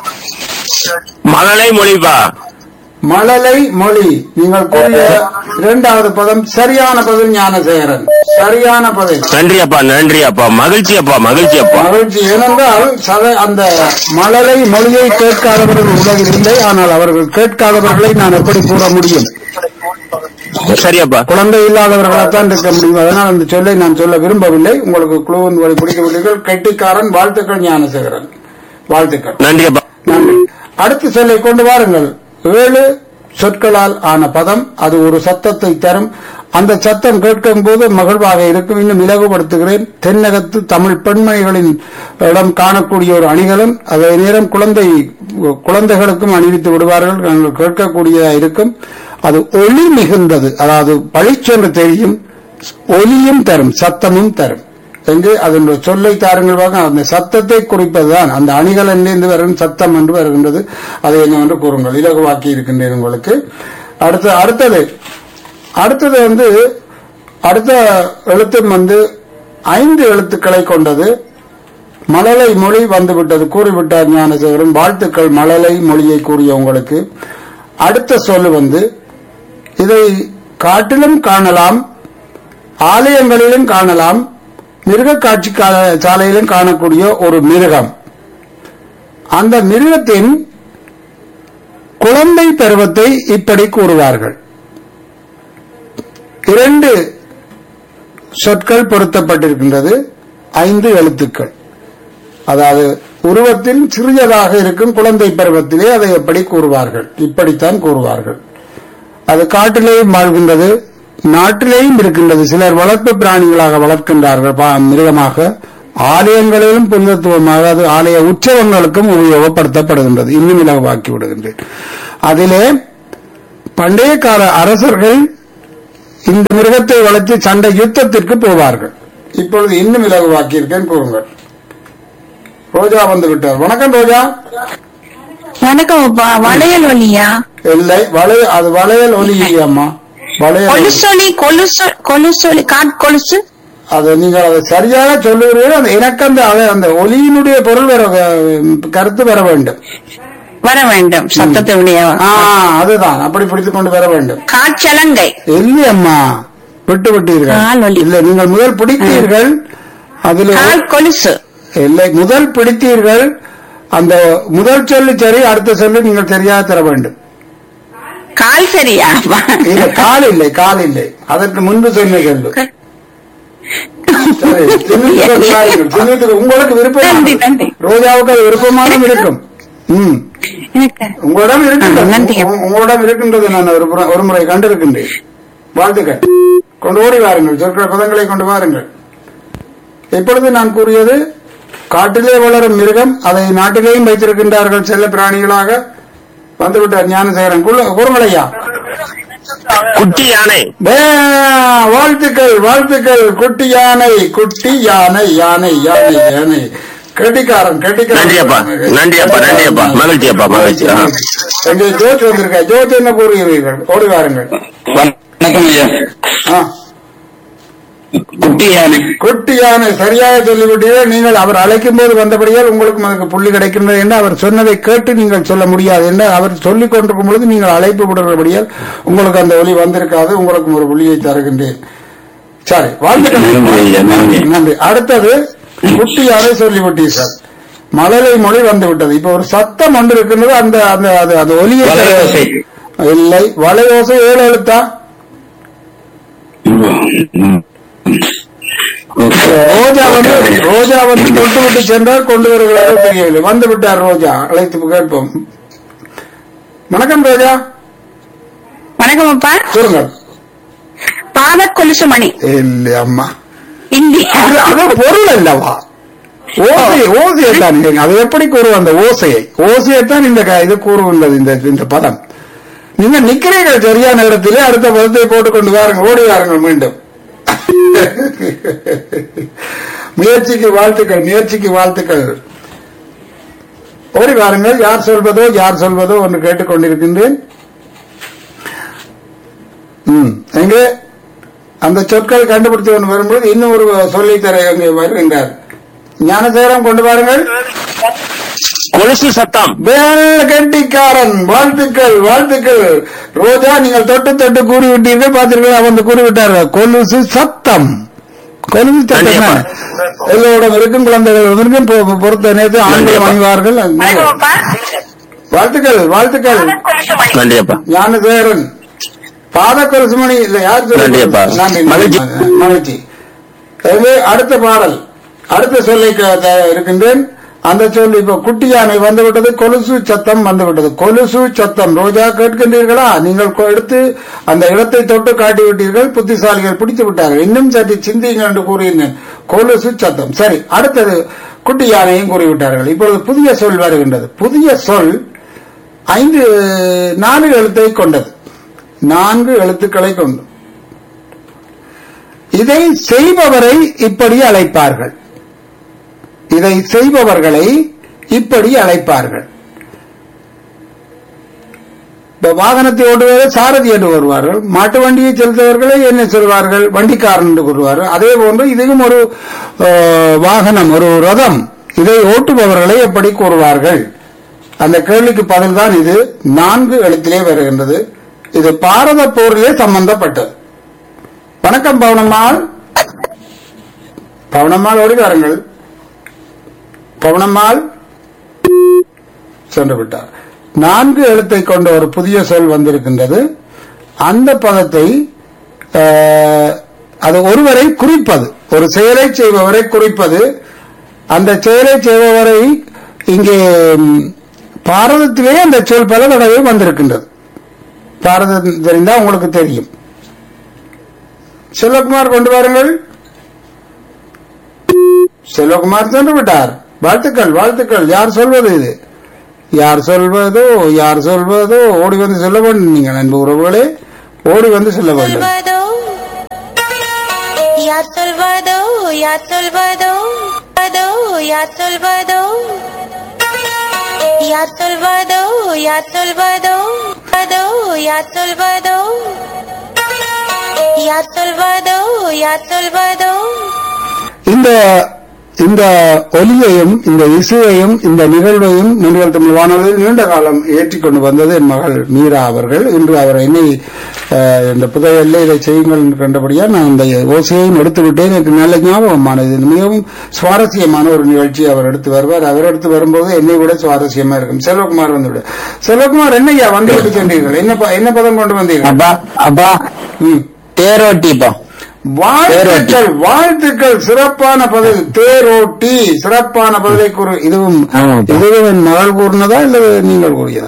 மழலை மொழிப்பா
மழலை மொழி நீங்கள் கூறிய இரண்டாவது பதம் சரியான பதில் ஞானசேகரன் சரியான பதில்
நன்றி அப்பா நன்றி அப்பா மகிழ்ச்சி அப்பா மகிழ்ச்சி அப்பா
மகிழ்ச்சி ஏனென்றால் சத- அந்த மழலை மொழியை கேட்காதவர்கள் உலகில் இல்லை ஆனால் அவர்கள் கேட்காதவர்களை நான் எப்படி கூற முடியும்
சரி அப்பா
குழந்தை இல்லாதவர்களாத்தான் இருக்க முடியும் அதனால் அந்த சொல்லை நான் சொல்ல விரும்பவில்லை உங்களுக்கு குழுவின் வழி பிடிக்கவில்லைகள் கெட்டிக்காரன் வாழ்த்துக்கள் ஞானசேகரன் வாழ்த்துக்கள்
நன்றி அப்பா
நன்றி அடுத்த சொல்லை கொண்டு வாருங்கள் ஏழு சொற்களால் ஆன பதம் அது ஒரு சத்தத்தை தரும் அந்த சத்தம் கேட்கும் போது மகிழ்வாக இருக்கும் இன்னும் இலகுபடுத்துகிறேன் தென்னகத்து தமிழ் பெண்மணிகளின் இடம் காணக்கூடிய ஒரு அணிகலன் அதே நேரம் குழந்தை குழந்தைகளுக்கும் அணிவித்து விடுவார்கள் நாங்கள் கேட்கக்கூடியதாக இருக்கும் அது ஒளி மிகுந்தது அதாவது பளிச்சென்று தெரியும் ஒலியும் தரும் சத்தமும் தரும் எங்கே அதனுடைய சொல்லை தாருங்கள் வாங்க அந்த சத்தத்தை குறிப்பதுதான் அந்த அணிகளிலிருந்து வரும் சத்தம் என்று வருகின்றது அதை என்னவென்று கூறுங்கள் இலகுவாக்கி இருக்கின்றேன் உங்களுக்கு அடுத்து அடுத்தது அடுத்தது வந்து அடுத்த எழுத்தும் வந்து ஐந்து எழுத்துக்களை கொண்டது மழலை மொழி வந்துவிட்டது கூறிவிட்டார் ஞானசேகரன் வாழ்த்துக்கள் மழலை மொழியை கூறிய உங்களுக்கு அடுத்த சொல்லு வந்து இதை காட்டிலும் காணலாம் ஆலயங்களிலும் காணலாம் மிருக காட்சி கா- சாலையிலும் காணக்கூடிய ஒரு மிருகம் அந்த மிருகத்தின் குழந்தை பருவத்தை இப்படி கூறுவார்கள் இரண்டு சொற்கள் பொருத்தப்பட்டிருக்கின்றது ஐந்து எழுத்துக்கள் அதாவது உருவத்தில் சிறியதாக இருக்கும் குழந்தை பருவத்திலே அதை எப்படி கூறுவார்கள் இப்படித்தான் கூறுவார்கள் அது காட்டிலேயும் வாழ்கின்றது நாட்டிலேயும் இருக்கின்றது சிலர் வளர்ப்பு பிராணிகளாக வளர்க்கின்றார்கள் பா- மிருகமாக ஆலயங்களிலும் புனிதத்துவமாக அது ஆலய உற்சவங்களுக்கும் உபயோகப்படுத்தப்படுகின்றது இன்னும் இலவாக்கி விடுகின்றேன் அதிலே பண்டைய கால அரசர்கள் இந்த மிருகத்தை வளர்த்து சண்டை யுத்தத்திற்கு போவார்கள் இப்பொழுது இன்னும் இலகுவாக்கி இருக்கேன் கூறுங்கள் ரோஜா வந்து விட்டார் வணக்கம் ரோஜா
வணக்கம் அப்பா வளையல் ஒலியா
இல்லை வளைய அது வளையல் ஒலி அம்மா வளையல் ஒலி.
கொலுசொலி கொலுசு கொலுசொலி காட் கொலுசு
அது நீங்கள் அதை சரியாக சொல்லுகிறீர்கள் அந்த எனக்கு அந்த அதை- அந்த ஒலியினுடைய பொருள் வர கருத்து வர வேண்டும்
வர வேண்டும் சத்தத்தினுடைய
ஆ அதுதான் அப்படி பிடித்துக் கொண்டு வர வேண்டும்
காட்சலங்கை
இல்லை அம்மா விட்டு
கால்
விட்டீர்கள்
வலி.
இல்லை நீங்கள் முதல் பிடித்தீர்கள் அதில்
கால் கொலுசு
இல்லை முதல் பிடித்தீர்கள் அந்த முதல் சொல்லு சரி அடுத்த சொல்லு நீங்கள் சரியாக தர வேண்டும்
கால் சரியா
இல்ல கால் இல்லை கால் இல்லை அதற்கு முன்பு சொன்ன சொல்லு சரி, சின்னத்துக்கு பாருங்கள். சின்னத்துக்கு உங்களுக்கு விருப்பம்
நன்றி, நன்றி.
ரோஜாவுக்கு அது விருப்பமான இருக்கும் ம்
எனக்கு
உங்களிடம்
ஆ,
இருக்கின்றது
நன்றி.
உங்க- உங்களிடம் இருக்கின்றது நான் ஒரு புற- ஒரு முறை கண்டிருக்கின்றேன் வாழ்த்துக்கள் கொண்டு ஓடி வாருங்கள் சொற்கள் பதங்களை கொண்டு வாருங்கள் இப்பொழுது நான் கூறியது காட்டிலே வளரும் மிருகம் அதை நாட்டிலேயும் வைத்திருக்கின்றார்கள் செல்ல பிராணிகளாக வந்துவிட்டார் ஞானசேகரன் குள்ள- கூறுங்களையா
குட்டி யானை
பே, வாழ்த்துக்கள் வாழ்த்துக்கள் குட்டி யானை குட்டி யானை யானை யானை யானை கெட்டிக்காரன் கெட்டிக்காரன்
நன்றி அப்பா. நன்றி அப்பா, நன்றி அப்பா. மகிழ்ச்சி அப்பா, மகிழ்ச்சி. ஆ.
எங்க ஜோச் வந்திருக்க ஜோச் என்ன கூறுகிறீர்கள் ஓடி வாருங்கள்
வணக்கம் ஐயா
ஆ,
குட்டி யானை
குட்டி யானை சரியாக சொல்லிவிட்டீர்கள் நீங்கள் அவர் அழைக்கும் போது வந்தபடியால் உங்களுக்கு அதுக்கு புள்ளி கிடைக்கின்றது என்று அவர் சொன்னதை கேட்டு நீங்கள் சொல்ல முடியாது என்று அவர் சொல்லிக் கொண்டிருக்கும் பொழுது நீங்கள் அழைப்பு விடுறபடியால் உங்களுக்கு அந்த ஒலி வந்திருக்காது உங்களுக்கு ஒரு புள்ளியை தருகின்றேன் சரி வாழ்த்துக்கள்
நன்றி ஐயா, நன்றி.
நன்றி அடுத்தது குட்டி யானை சொல்லிவிட்டீர்கள் மழலை மொழி வந்து விட்டது இப்ப ஒரு சத்தம் ஒன்று இருக்கின்றது அந்த அந்த அது அது ஒலியை
வலையோசை.
இல்லை வலையோசை ஏழு எழுத்தா ரோஜா வந்து ரோஜா வந்து தொட்டு விட்டு சென்றார் கொண்டு வருகிறாரோ தெரியவில்லை வந்து விட்டார் ரோஜா அழைத்து கேட்போம் வணக்கம் ரோஜா
வணக்கம் அப்பா
சொல்லுங்கள்
பாத கொலுசு மணி
இல்லை அம்மா
இந்தி
அது அது பொருள் அல்லவா ஓசை ஓசையை தான் நீங்க அது எப்படி கூறுவோம் அந்த ஓசையை ஓசையை தான் இந்த க- இது கூறுகின்றது இந்த இந்த பதம் நீங்க நிக்கிறீர்கள் சரியான இடத்திலே அடுத்த பதத்தை போட்டுக்கொண்டு வாருங்க ஓடி வாருங்கள் மீண்டும் முயற்சிக்கு வாழ்த்துக்கள் முயற்சிக்கு வாழ்த்துக்கள் ஓடி வாருங்கள் யார் சொல்வதோ யார் சொல்வதோ ஒன்று கேட்டுக்கொண்டிருக்கின்றேன் ம் எங்கே அந்த சொற்கள் கண்டுபிடித்து கொண்டு வரும்போது இன்னும் ஒரு சொல்லை தர அங்கே வருகின்றார் ஞானசேகரம் கொண்டு வாருங்கள்
கொலுசு சத்தம்
வேல் கெட்டிக்காரன் வாழ்த்துக்கள் வாழ்த்துக்கள் ரோஜா நீங்கள் தொட்டு தொட்டு கூறி விட்டீர்கள் பார்த்தீர்கள் அவன் கூறி விட்டார்கள் கொலுசு சத்தம் கொலுசு சத்தம்
கண்டிப்பா.
எல்லோரிடம் இருக்கும் குழந்தைகள் இருக்கும் பொ- பொறுத்த நேரத்து ஆண்கள்
கண்டிப்பா.
வாங்குவார்கள்
வணக்கம் அப்பா
வாழ்த்துக்கள் வாழ்த்துக்கள்
கொலுசு மணி
நன்றி அப்பா
ஞானசேகரன் பாத கொலுசுமணி இல்ல யார் சொல்லுங்க?
நன்றி அப்பா.
நன்றி,
மகிழ்ச்சி.
மகிழ்ச்சி எனவே அடுத்த பாடல் அடுத்த சொல்லை க- த- இருக்கின்றேன் அந்த சொல் இப்ப குட்டி யானை வந்துவிட்டது கொலுசு சத்தம் வந்துவிட்டது கொலுசு சத்தம் ரோஜா கேட்கின்றீர்களா நீங்கள் கொ- எடுத்து அந்த இடத்தை தொட்டு காட்டி விட்டீர்கள் புத்திசாலிகள் பிடித்து விட்டார்கள் இன்னும் சற்று சிந்தியுங்கள் என்று கூறியிருந்தேன் கொலுசு சத்தம் சரி அடுத்தது குட்டி யானையும் கூறிவிட்டார்கள் இப்பொழுது புதிய சொல் வருகின்றது புதிய சொல் ஐந்து நான்கு எழுத்தை கொண்டது நான்கு எழுத்துக்களை கொண்டு இதை செய்பவரை இப்படி அழைப்பார்கள் இதை செய்பவர்களை இப்படி அழைப்பார்கள் இப்ப வாகனத்தை ஓட்டுவதை சாரதி என்று வருவார்கள் மாட்டு வண்டியை செலுத்துவர்களை என்ன சொல்வார்கள் வண்டிக்காரன் என்று கூறுவார்கள் அதே போன்று இதுவும் ஒரு அஹ், வாகனம் ஒரு ரதம் இதை ஓட்டுபவர்களை எப்படி கூறுவார்கள் அந்த கேள்விக்கு பதில்தான் இது நான்கு எழுத்திலே வருகின்றது இது பாரத போரிலே சம்பந்தப்பட்டது வணக்கம் பவனம்மாள் பவனம்மாள் ஓடி வாருங்கள் பவனம்மாள் சென்று விட்டார் நான்கு எழுத்தை கொண்ட ஒரு புதிய சொல் வந்திருக்கின்றது அந்த பதத்தை அஹ், அது ஒருவரை குறிப்பது ஒரு செயலை செய்பவரை குறிப்பது அந்த செயலை செய்பவரை இங்கே ம், பாரதத்திலே அந்த சொல் பல தடவை வந்திருக்கின்றது பாரதம் தெரிந்தா உங்களுக்கு தெரியும் செல்வகுமார் கொண்டு வாருங்கள் செல்வகுமார் சென்று விட்டார் வாழ்த்துக்கள் வாழ்த்துக்கள் யார் சொல்வது இது யார் சொல்வதோ யார் சொல்வதோ ஓடி வந்து சொல்ல வேண்டும் நீங்கள் அன்பு உறவுகளே ஓடி வந்து சொல்ல வேண்டும்
சொல்வதோ யார் சொல்வதோ யார் சொல்வதோ அதோ யார் சொல்வதோ யார் சொல்வதோ யார் சொல்வதோ அதோ யார் சொல்வதோ யார் சொல்வதோ யார் சொல்வதோ
இந்த இந்த ஒலியையும் இந்த இசையையும் இந்த நிகழ்வையும் முன்னில் தமிழ் வானொலியில் நீண்ட காலம் ஏற்றிக்கொண்டு வந்தது என் மகள் மீரா அவர்கள் இன்று அவர் என்னை அஹ், இந்த புதையல்ல இதை செய்யுங்கள் என்று கண்டபடியா நான் இந்த ஓசையையும் எடுத்து விட்டேன் எனக்கு நல்ல ஞாபகமானது இது மிகவும் சுவாரஸ்யமான ஒரு நிகழ்ச்சி அவர் எடுத்து வருவார் அவர் எடுத்து வரும்போது என்னை விட சுவாரஸ்யமா இருக்கும் செல்வகுமார் வந்து விட செல்வகுமார் என்னையா வந்து விட்டு சென்றீர்கள் என்ன ப- என்ன பதம் கொண்டு வந்தீர்கள்
அப்பா அப்பா
ம்.
தேரோட்டிப்பா
வாழ்த்துக்கள் வாழ்த்துக்கள் சிறப்பான பதில் தேரோட்டி சிறப்பான பதிலை கூறு இதுவும்
ஆமாப்பா.
இதுவும் என் மகள் கூறினதா இல்ல நீங்கள் கூறியதா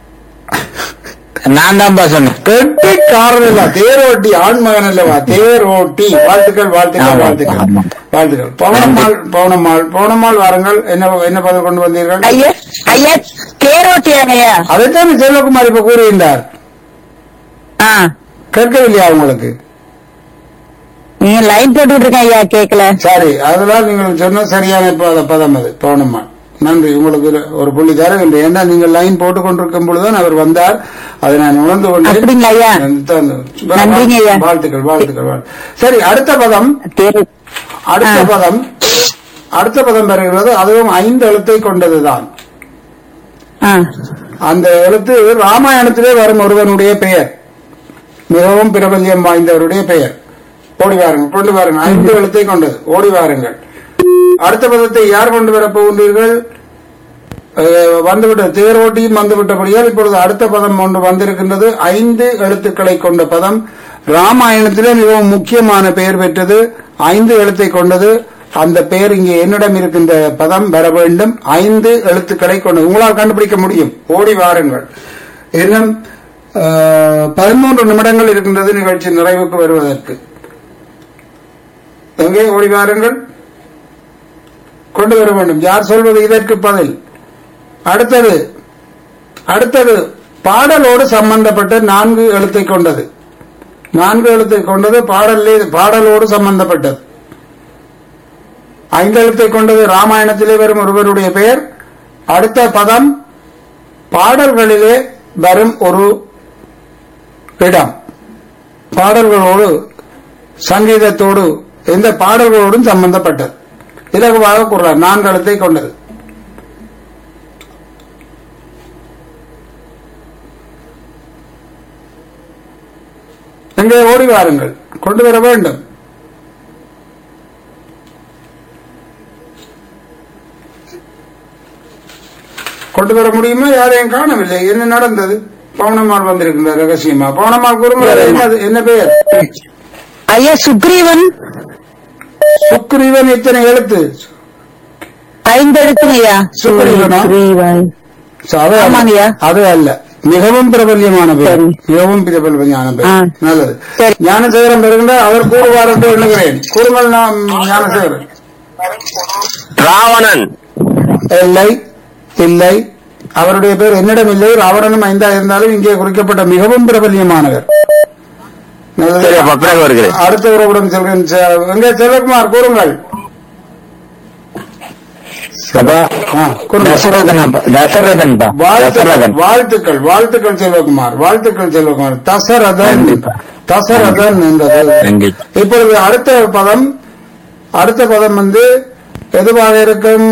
நான் தான்ப்பா சொன்னேன்
கெட்டி காரணம் இல்ல தேரோட்டி ஆண்மகன் அல்லவா தேரோட்டி வாழ்த்துக்கள் வாழ்த்துக்கள்
ஆமாப்பா,
வாழ்த்துக்கள்
ஆமாப்பா.
வாழ்த்துக்கள் பவுனம்மாள் பவுனம்மாள் பவுனம்மாள் வாருங்கள் என்ன என்ன பதில் கொண்டு வந்தீர்கள்
ஐயா ஐயா தேரோட்டியாங்க ஐயா
அதைத்தான் செல்வகுமார் இப்ப கூறுகின்றார்
ஆ
கேட்கவில்லையா உங்களுக்கு
நீங்க லைன் போட்டுட்டு இருக்கேன் ஐயா கேக்கல
சரி அதெல்லாம் நீங்கள் சொன்ன சரியான பத- பதம் அது பவுனம்மா நன்றி உங்களுக்கு ஒரு- ஒரு புள்ளி தருகின்றேன் ஏன்னா நீங்கள் லைன் போட்டுக் கொண்டிருக்கும் பொழுதுதான் அவர் வந்தார் அதை நான் உணர்ந்து கொண்டேன்
அப்படிங்களா ஐயா?
தந்து-
நன்றிங்க ஐயா.
வாழ்த்துக்கள் வாழ்த்துக்கள் வாழ்த்து- சரி அடுத்த பதம்
தேரோ
அடுத்த
ஆ.
பதம் அடுத்த பதம் வருகிறது அதுவும் ஐந்து எழுத்தை கொண்டதுதான்
ஆ
அந்த எழுத்து ராமாயணத்திலே வரும் ஒருவனுடைய பெயர் மிகவும் பிரபல்யம் வாய்ந்தவருடைய பெயர் ஓடி வாருங்கள் கொண்டு வாருங்கள் ஐந்து எழுத்தை கொண்டது ஓடி வாருங்கள் அடுத்த பதத்தை யார் கொண்டு வரப் போகின்றீர்கள் அஹ், வந்துவிட்ட தேரோட்டியும் வந்துவிட்டபடியால் இப்பொழுது அடுத்த பதம் ஒன்று வந்திருக்கின்றது ஐந்து எழுத்துக்களை கொண்ட பதம் ராமாயணத்திலே மிகவும் முக்கியமான பெயர் பெற்றது ஐந்து எழுத்தை கொண்டது அந்த பெயர் இங்கே என்னிடம் இருக்கின்ற பதம் வர வேண்டும் ஐந்து எழுத்துக்களை கொண்டது உங்களால் கண்டுபிடிக்க முடியும் ஓடி வாருங்கள் இன்னும் அஹ், பதிமூன்று நிமிடங்கள் இருக்கின்றது நிகழ்ச்சி நிறைவுக்கு வருவதற்கு எங்கே ஓடி வாருங்கள் கொண்டு வர வேண்டும் யார் சொல்வது இதற்கு பதில் அடுத்தது அடுத்தது பாடலோடு சம்பந்தப்பட்ட நான்கு எழுத்தை கொண்டது நான்கு எழுத்தை கொண்டது பாடலே பாடலோடு சம்பந்தப்பட்டது ஐந்து எழுத்தை கொண்டது ராமாயணத்திலே வரும் ஒருவருடைய பெயர் அடுத்த பதம் பாடல்களிலே வரும் ஒரு இடம் பாடல்களோடு சங்கீதத்தோடு எந்த பாடல்களோடும் சம்பந்தப்பட்டது இலகுவாக கூறலாம் நான்கு எழுத்தை கொண்டது எங்கே ஓடி வாருங்கள் கொண்டு வர வேண்டும் கொண்டு வர முடியுமா யாரையும் காணவில்லை என்ன நடந்தது பவுனம்மாள் வந்திருக்கின்ற ரகசியமா பவுனம்மாள் கூறுங்கள் என்னது என்ன பெயர்
ஐயா சுக்ரீவன்
சுக்ரீவன் இத்தனை எழுத்து
ஐந்து எழுத்துங்க ஐயா
சுக்ரீவனா?
சுக்ரீவன்
So, அது அல்ல.
ஆமாங்கய்யா.
அது அல்ல மிகவும் பிரபல்யமான பெயர்
சரி.
மிகவும் பிரபல்யமான
ஆ.
பெயர் நல்லது
சரி.
ஞானசேகரன் பெறுகின்ற அவர் கூறுவார் என்று எண்ணுகிறேன் கூறுங்கள் நாம் ஞானசேகரன்
ராவணன்
இல்லை இல்லை அவருடைய பேர் என்னிடம் இல்லை ராவணனும் ஐந்தா இருந்தாலும் இங்கே குறிக்கப்பட்ட மிகவும் பிரபல்யமானவர் நல்லது.
சரி, அப்ப பிறகு வருகிறேன்.
அடுத்த உறவுடன் செல்கிறேன் செ- எங்கே செல்வகுமார் கூறுங்கள்
அப்பா
ஆ, கூறுங்கள்
தசரதன் தசரதன்பா
வாழ்த்துக்கள்
தசரதன்
வாழ்த்துக்கள் வாழ்த்துக்கள் செல்வகுமார் வாழ்த்துக்கள் செல்வகுமார் தசரதன்
கண்டிப்பா.
தசரதன் என்பது
கண்டிப்பா.
இப்பொழுது அடுத்த பதம் அடுத்த பதம் வந்து எதுவாக இருக்கும்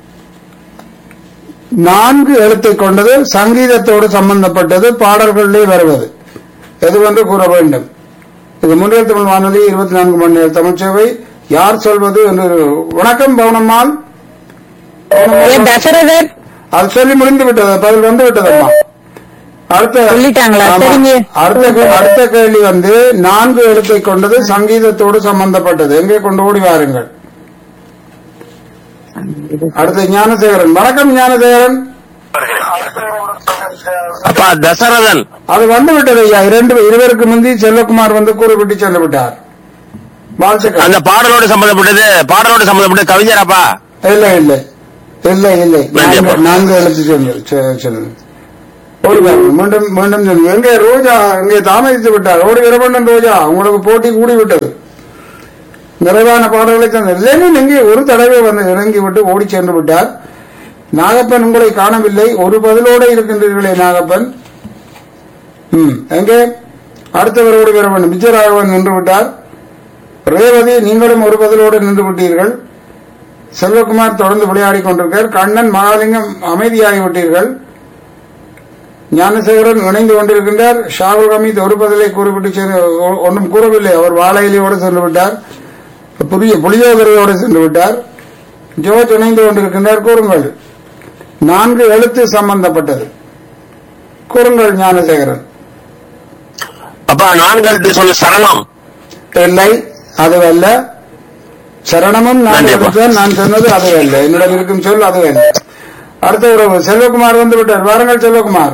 நான்கு எழுத்தை கொண்டது சங்கீதத்தோடு சம்பந்தப்பட்டது பாடல்களிலே வருவது எதுவென்று கூற வேண்டும் இது முன்னில் தமிழ் வானொலி இருபத்தி நான்கு மணி நேர தமிழ் சேவை யார் சொல்வது என்று வணக்கம் பவுனம்மாள்
ஐயா தசரதர்
அது சொல்லி முடிந்து விட்டது பதில் வந்து விட்டதம்மா அடுத்த
சொல்லிட்டாங்களா?
ஆமா.
சரிங்க.
அடுத்த கே- அடுத்த கேள்வி வந்து நான்கு எழுத்தை கொண்டது சங்கீதத்தோடு சம்பந்தப்பட்டது எங்கே கொண்டு ஓடி வாருங்கள் அடுத்த ஞானசேகரன் வணக்கம் ஞானசேகரன்
அப்பா தசரதன்
அது வந்து விட்டது ஐயா இரண்டு இருவருக்கு முந்தி செல்வகுமார் வந்து கூறிவிட்டு சென்று விட்டார் வாழ்த்துக்கள்
அந்த பாடலோடு சம்பந்தப்பட்டது பாடலோடு சம்பந்தப்பட்டது கவிஞராப்பா
இல்லை இல்லை இல்லை இல்லை
நன்றி அப்பா.
நான்கு- நான்கு எழுத்து சொன்னது சொ- சொன்னது ஓடி வாருங்கள். மீண்டும் மீண்டும் சொல்லுங்க எங்கே ரோஜா இங்கே தாமதித்து விட்டார் ஓடி வர வேண்டும் ரோஜா உங்களுக்கு போட்டி கூடி விட்டது நிறைவான பாடல்களை தந்தது லெனின் எங்கே ஒரு தடவை வந்து இறங்கி விட்டு ஓடி சென்று விட்டார் நாகப்பன் உங்களை காணவில்லை ஒரு பதிலோடு இருக்கின்றீர்களே நாகப்பன் ம் எங்கே அடுத்தவர் ஓடி வர வேண்டும் விஜயராகவன் நின்று விட்டார் ரேவதி நீங்களும் ஒரு பதிலோடு நின்று விட்டீர்கள் செல்வகுமார் தொடர்ந்து விளையாடிக் கொண்டிருக்கார் கண்ணன் மகாலிங்கம் அமைதியாகி விட்டீர்கள் ஞானசேகரன் இணைந்து கொண்டிருக்கின்றார் ஷாகுல் ஹமீத் ஒரு பதிலை கூறிவிட்டு சென்று ஒ- ஒன்றும் கூறவில்லை அவர் வாழையிலையோடு சென்று விட்டார் புதிய புளியோதரையோடு சென்று விட்டார் ஜோர்ஜ் இணைந்து கொண்டிருக்கின்றார் கூறுங்கள் நான்கு எழுத்து சம்பந்தப்பட்டது கூறுங்கள் ஞானசேகரன்
அப்பா நான்கு சொல்ல சரணம்
இல்லை அதுவல்ல சரணமும் நான்
நன்றி அப்பா.
எடுத்தேன், நான் சொன்னது அதுவல்ல என்னிடம் இருக்கும் சொல் அதுவல்ல அடுத்த உறவு செல்வகுமார் வந்து விட்டார் வாருங்கள் செல்வகுமார்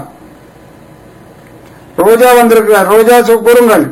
ரோஜா வந்திருக்கிறார் ரோஜா சொ- கூறுங்கள்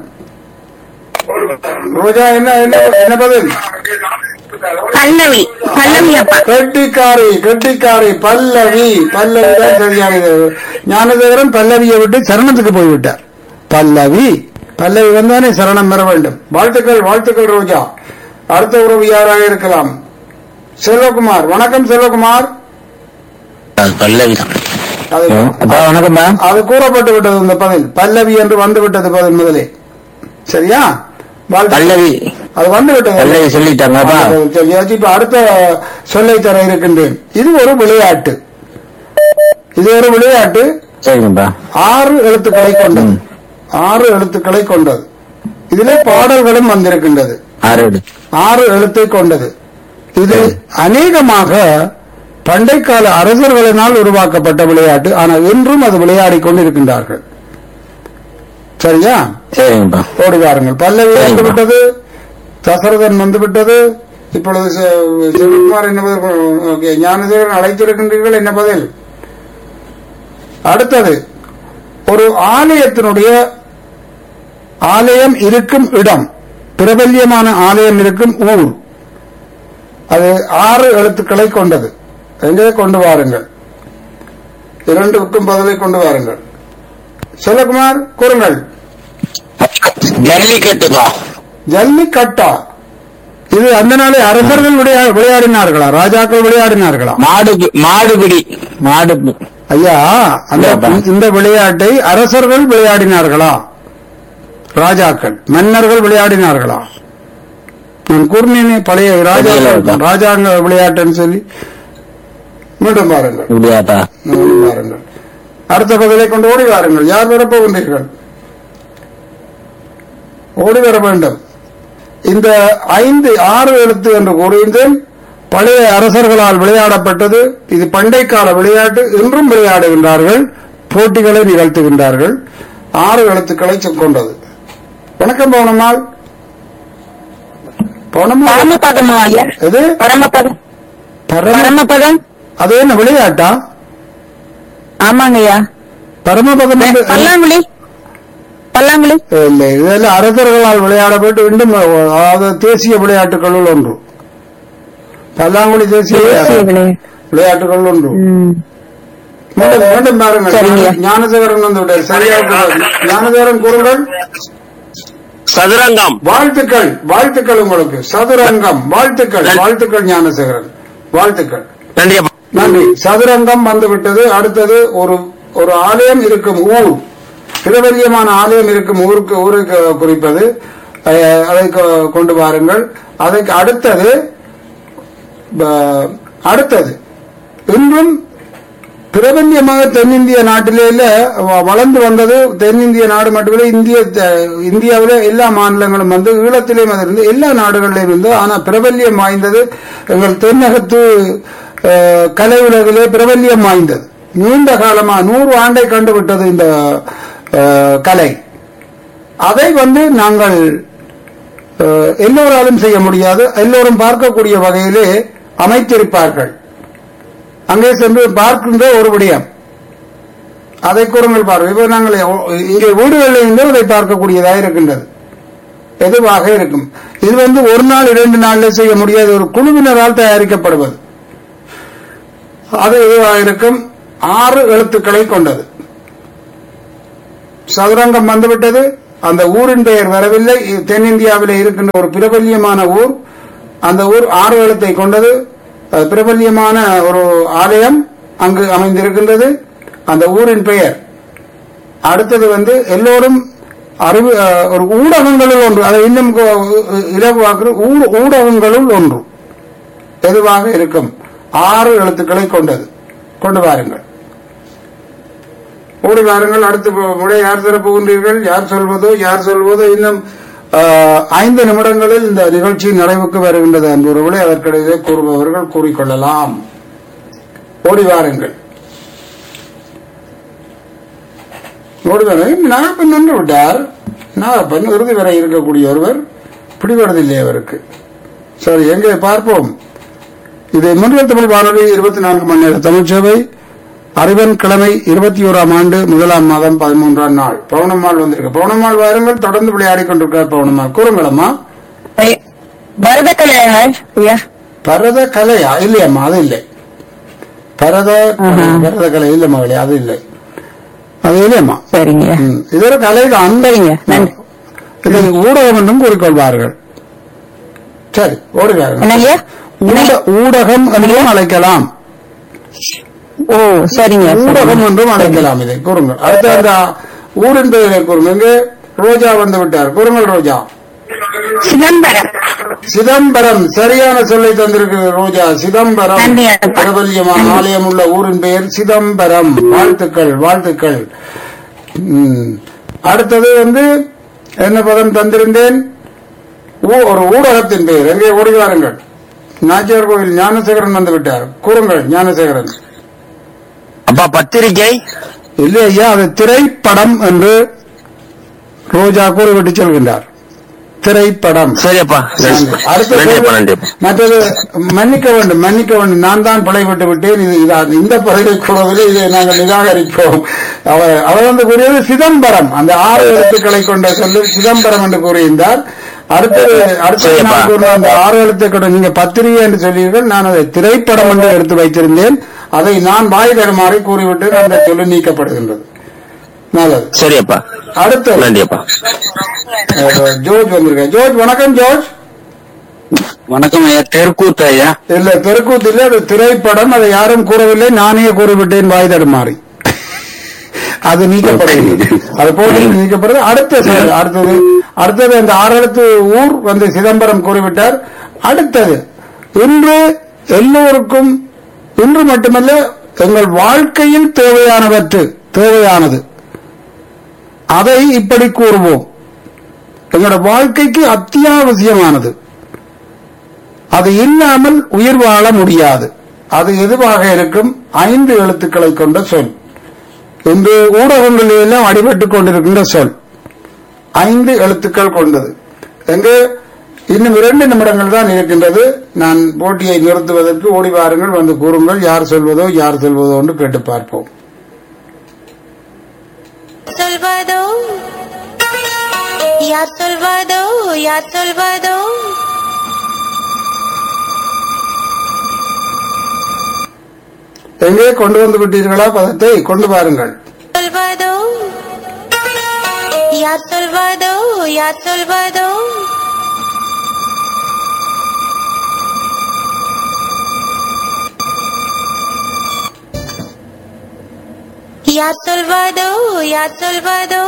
ரோஜா என்ன என்ன என்ன பதில்
பல்லவி பல்லவி அப்பா
கெட்டிக்காரி கெட்டிக்காரி பல்லவி பல்லவி தான் சரியானது ஞானதேவரன் பல்லவியை விட்டு சரணத்துக்கு போய்விட்டார் பல்லவி பல்லவி வந்தானே சரணம் பெற வேண்டும் வாழ்த்துக்கள் வாழ்த்துக்கள் ரோஜா அடுத்த உறவு யாராக இருக்கலாம் செல்வகுமார் வணக்கம் செல்வகுமார்
பல்லவி தான்
அது
அப்பா வணக்கம்ப்பா
அது கூறப்பட்டு விட்டது இந்த பதில் பல்லவி என்று வந்து விட்டது பதில் முதலே சரியா வாழ்த்து-
பல்லவி
அது வந்து விட்டது
பல்லவி சொல்லிட்டாங்கப்பா
சொல்லியாச்சு இப்ப அடுத்த சொல்லை தர இருக்கின்றேன் இது ஒரு விளையாட்டு இது ஒரு விளையாட்டு
சரிங்கப்பா
ஆறு எழுத்துக்களை கொண்டது ஆறு எழுத்துக்களை கொண்டது இதிலே பாடல்களும் வந்திருக்கின்றது
ஆறு எடு.
ஆறு எழுத்தை கொண்டது இது அநேகமாக பண்டை கால அரசர்களினால் உருவாக்கப்பட்ட விளையாட்டு ஆனால் இன்றும் அது விளையாடிக் கொண்டிருக்கின்றார்கள் சரியா
சரிங்கப்பா
ஓடி வாருங்கள் பல்லவி
சரிங்க.
வந்து விட்டது தசரதன் வந்து விட்டது இப்பொழுது செ- சிவகுமார் என்ன பதில் ஓகே ஞானதேவன் அழைத்திருக்கின்றீர்கள் என்ன பதில் அடுத்தது ஒரு ஆலயத்தினுடைய ஆலயம் இருக்கும் இடம் பிரபல்யமான ஆலயம் இருக்கும் ஊர் அது ஆறு எழுத்துக்களை கொண்டது எங்கே கொண்டு வாருங்கள் இரண்டுக்கும் பதிலை கொண்டு வாருங்கள் செல்லகுமார் கூறுங்கள்
ஜல்லிக்கட்டுப்பா
ஜல்லிக்கட்டா இது அந்த நாளே அரசர்கள் விளையா- விளையாடினார்களா ராஜாக்கள் விளையாடினார்களா
மாடு மாடுபிடி மாடு
ஐயா அந்த
இல்லப்பா.
இந்த விளையாட்டை அரசர்கள் விளையாடினார்களா ராஜாக்கள் மன்னர்கள் விளையாடினார்களா நான் கூறினேனே பழைய ராஜாக்கள்
இல்லப்பா.
ராஜாங்க விளையாட்டுன்னு சொல்லி மீண்டும் பாருங்கள்
இப்படியாப்பா
மீண்டும் பாருங்கள் அடுத்த பதிலை கொண்டு ஓடி வாருங்கள் யார் வரப்போகின்றீர்கள் ஓடி வர வேண்டும் இந்த ஐந்து ஆறு எழுத்து என்று கூறுகின்றேன் பழைய அரசர்களால் விளையாடப்பட்டது இது பண்டை கால விளையாட்டு இன்றும் விளையாடுகின்றார்கள் போட்டிகளை நிகழ்த்துகின்றார்கள் ஆறு எழுத்துக்களை கொண்டது வணக்கம் பவனம்மாள் பவனம்மாள்
பரமபதமா ஐயா
எது
பரமபதம்
பரம
பரமபதம்
அது என்ன விளையாட்டா
ஆமாங்க ஐயா
பரமபதம் என்று-
பல்லாங்குழி பல்லாங்குழி
இல்லை இதெல்லாம் அரசர்களால் விளையாடப்பட்டு இன்னும் அதாவது தேசிய விளையாட்டுகளுள் ஒன்று பல்லாங்குழி தேசிய விளையாட்டு.
தேசிய
விளையாட்டுகள் ஒன்று
ம்.
மீண்டும் மீண்டும் பாருங்கள்
சரிங்க.
ஞானசேகரன் வந்து விட்டார் சரியாக ஞானசேகரன் கூறுங்கள்
சதுரங்கம்
வாழ்த்துக்கள் வாழ்த்துக்கள் உங்களுக்கு சதுரங்கம் வாழ்த்துக்கள் வாழ்த்துக்கள் ஞானசேகரன் வாழ்த்துக்கள்
நன்றி அப்பா
நன்றி சதுரங்கம் வந்துவிட்டது அடுத்தது ஒரு ஒரு ஆலயம் இருக்கும் ஊர் பிரபல்யமான ஆலயம் இருக்கும் ஊருக்கு ஊருக்கு குறிப்பது அஹ், அதை கொ- கொண்டு வாருங்கள் அதற்கு அடுத்தது ப- அடுத்தது இன்றும் பிரபல்யமாக தென்னிந்திய நாட்டிலே இல்ல, வ- வளர்ந்து வந்தது தென்னிந்திய நாடு மட்டுமில்லை இந்திய த- இந்தியாவிலே எல்லா மாநிலங்களும் வந்து ஈழத்திலேயும் அது இருந்து எல்லா நாடுகளிலும் இருந்து ஆனா பிரபல்யம் வாய்ந்தது எங்கள் தென்னகத்து அஹ், கலை உலகிலே பிரபல்யம் வாய்ந்தது நீண்ட காலமா நூறு ஆண்டை கண்டுவிட்டது இந்த அஹ், கலை அதை வந்து நாங்கள் அஹ், எல்லோராலும் செய்ய முடியாது எல்லோரும் பார்க்கக்கூடிய வகையிலே அமைத்திருப்பார்கள் அங்கே சென்று பார்க்கின்ற ஒரு விடயம் அதை கூறுங்கள் பாருங்கள் இப்போ நாங்கள் எவ்வ- இங்கே வீடுகளில் இருந்து அதை பார்க்கக்கூடியதாக இருக்கின்றது எதுவாக இருக்கும் இது வந்து ஒரு நாள் இரண்டு நாள்ல செய்ய முடியாத ஒரு குழுவினரால் தயாரிக்கப்படுவது அது எதுவாக இருக்கும் ஆறு எழுத்துக்களை கொண்டது சதுரங்கம் வந்துவிட்டது அந்த ஊரின் பெயர் வரவில்லை இது தென்னிந்தியாவிலே இருக்கின்ற ஒரு பிரபல்யமான ஊர் அந்த ஊர் ஆறு எழுத்தை கொண்டது அது பிரபல்யமான ஒரு ஆலயம் அங்கு அமைந்திருக்கின்றது அந்த ஊரின் பெயர் அடுத்தது வந்து எல்லோரும் அறிவு அஹ், ஒரு ஊடகங்களுள் ஒன்று அதை இன்னும் கொ- இலகுவாக்குற ஊ- ஊடகங்களுள் ஒன்று எதுவாக இருக்கும் ஆறு எழுத்துக்களை கொண்டது கொண்டு வாருங்கள் ஓடி வாருங்கள் அடுத்து பு- முறை யார் தர போகின்றீர்கள் யார் சொல்வதோ யார் சொல்வதோ இன்னும் ஆஹ், ஐந்து நிமிடங்களில் இந்த நிகழ்ச்சி நிறைவுக்கு வருகின்றது அன்புறவுகளை அதற்கிடையே கூறுபவர்கள் கூறிக்கொள்ளலாம் ஓடி வாருங்கள் ஓடி வாருங்கள் நாகப்பன் நின்று விட்டார் நாகப்பன் இறுதி வரை இருக்கக்கூடிய ஒருவர் பிடிபடுவதில்லை அவருக்கு சரி எங்கே பார்ப்போம் இது முன்னில் தமிழ் வானொலி இருபத்தி நான்கு மணி நேர தமிழ் சேவை அறிவன் கிழமை இருபத்தி ஓராம் ஆண்டு முதலாம் மாதம் பதிமூன்றாம் நாள் பவுனம்மாள் வந்திருக்கு பவுனம்மாள் வாருங்கள் தொடர்ந்து விளையாடிக் கொண்டிருக்கிறார் பவுனம்மாள் கூறுங்களம்மா
பரதக்கலையா ஐயா
பரத கலையா இல்லையம்மா அது இல்லை பரத பரத கலை இல்லை மகளே அது இல்லை அது இல்லையம்மா
சரிங்க
ம். இது ஒரு கலை தான்
சரிங்க நன்றி
இதை ஊடகம் என்றும் கூறிக்கொள்வார்கள் சரி ஓடுவார்கள்
என்னங்கய்யா
ஊட- ஊடகம் என்றும் அழைக்கலாம்
ஓ சரிங்க சரிங்க.
ஊடகம் என்றும் அழைக்கலாம் இதை கூறுங்கள் அடுத்த அந்த ஊரின் பெயரை கூறுங்கள் இங்கே ரோஜா வந்து விட்டார் கூறுங்கள் ரோஜா
சிதம்பரம்
சிதம்பரம் சரியான சொல்லை தந்திருக்கிறது ரோஜா சிதம்பரம்
நன்றி, அப்பா.
பிரபல்யமான ஆலயம் உள்ள ஊரின் பெயர் சிதம்பரம் வாழ்த்துக்கள் வாழ்த்துக்கள் ம். அடுத்தது வந்து என்ன பதம் தந்திருந்தேன் ஊ- ஒரு ஊடகத்தின் பெயர் எங்கே ஓடுகிறாருங்கள் நாச்சியார் கோயில் ஞானசேகரன் வந்து விட்டார் கூறுங்கள் ஞானசேகரன்
அப்பா பத்திரிகை
இல்லை ஐயா அது திரைப்படம் என்று ரோஜா கூறிவிட்டு சொல்கின்றார் திரைப்படம்
சரியப்பா
அடுத்த
நன்றிப்பா
கேள்வி-
நன்றிப்பா
மற்றது மன்னிக்க வேண்டும் மன்னிக்க வேண்டும் நான் தான் பிழைவிட்டு விட்டேன் இது இதா- இந்த பதவி கூறவில்லை இதை நாங்கள் நிராகரிப்போம் அவர் அவர் வந்து கூறியது சிதம்பரம் அந்த ஆறு எழுத்துக்களை கொண்ட சொல்லு சிதம்பரம் என்று கூறியிருந்தார் அடுத்தது அடுத்தது
சரிப்பா.
நான் கூறின அந்த ஆறு எழுத்தை கொண்ட நீங்க பத்திரிகை என்று சொன்னீர்கள் நான் அதை திரைப்படம் என்று எடுத்து வைத்திருந்தேன் அதை நான் வாய் தருமாறி கூறிவிட்டு அந்த சொல்லு நீக்கப்படுகின்றது நல்லது
சரியப்பா
அடுத்தது
நன்றிப்பா
அஹ், ஜோர்ஜ் வந்திருக்கேன் ஜோர்ஜ் வணக்கம் ஜோர்ஜ்
வணக்கம் ஐயா தெருக்கூத்து ஐயா
இல்ல தெருக்கூத்து இல்ல அது திரைப்படம் அதை யாரும் கூறவில்லை நானே கூறிவிட்டேன் வாய் தடுமாறி அது நீக்கப்படுகிறது அது போட்டு நீக்கப்படுது அடுத்த செயல் அடுத்தது அடுத்தது அந்த ஆறெழுத்து ஊர் வந்து சிதம்பரம் கூறிவிட்டார் அடுத்தது இன்று எல்லோருக்கும் இன்று மட்டுமல்ல எங்கள் வாழ்க்கையில் தேவையானவற்று தேவையானது அதை இப்படி கூறுவோம் எங்களோட வாழ்க்கைக்கு அத்தியாவசியமானது அது இல்லாமல் உயிர் வாழ முடியாது அது எதுவாக இருக்கும் ஐந்து எழுத்துக்களை கொண்ட சொல் இன்று ஊடகங்களில் எல்லாம் அடிபட்டுக் கொண்டிருக்கின்ற சொல் ஐந்து எழுத்துக்கள் கொண்டது எங்கே இன்னும் இரண்டு நிமிடங்கள் தான் இருக்கின்றது நான் போட்டியை நிறுத்துவதற்கு ஓடி வாருங்கள் வந்து கூறுங்கள் யார் சொல்வதோ யார் சொல்வதோ என்று கேட்டு பார்ப்போம்
சொல்வதோ யார் சொல்வதோ யார் சொல்வதோ
எங்கே கொண்டு வந்து விட்டீர்களா பதத்தை கொண்டு வாருங்கள்
சொல்வதோ யார் சொல்வதோ யார் சொல்வதோ யார் சொல்வதோ யார் சொல்வதோ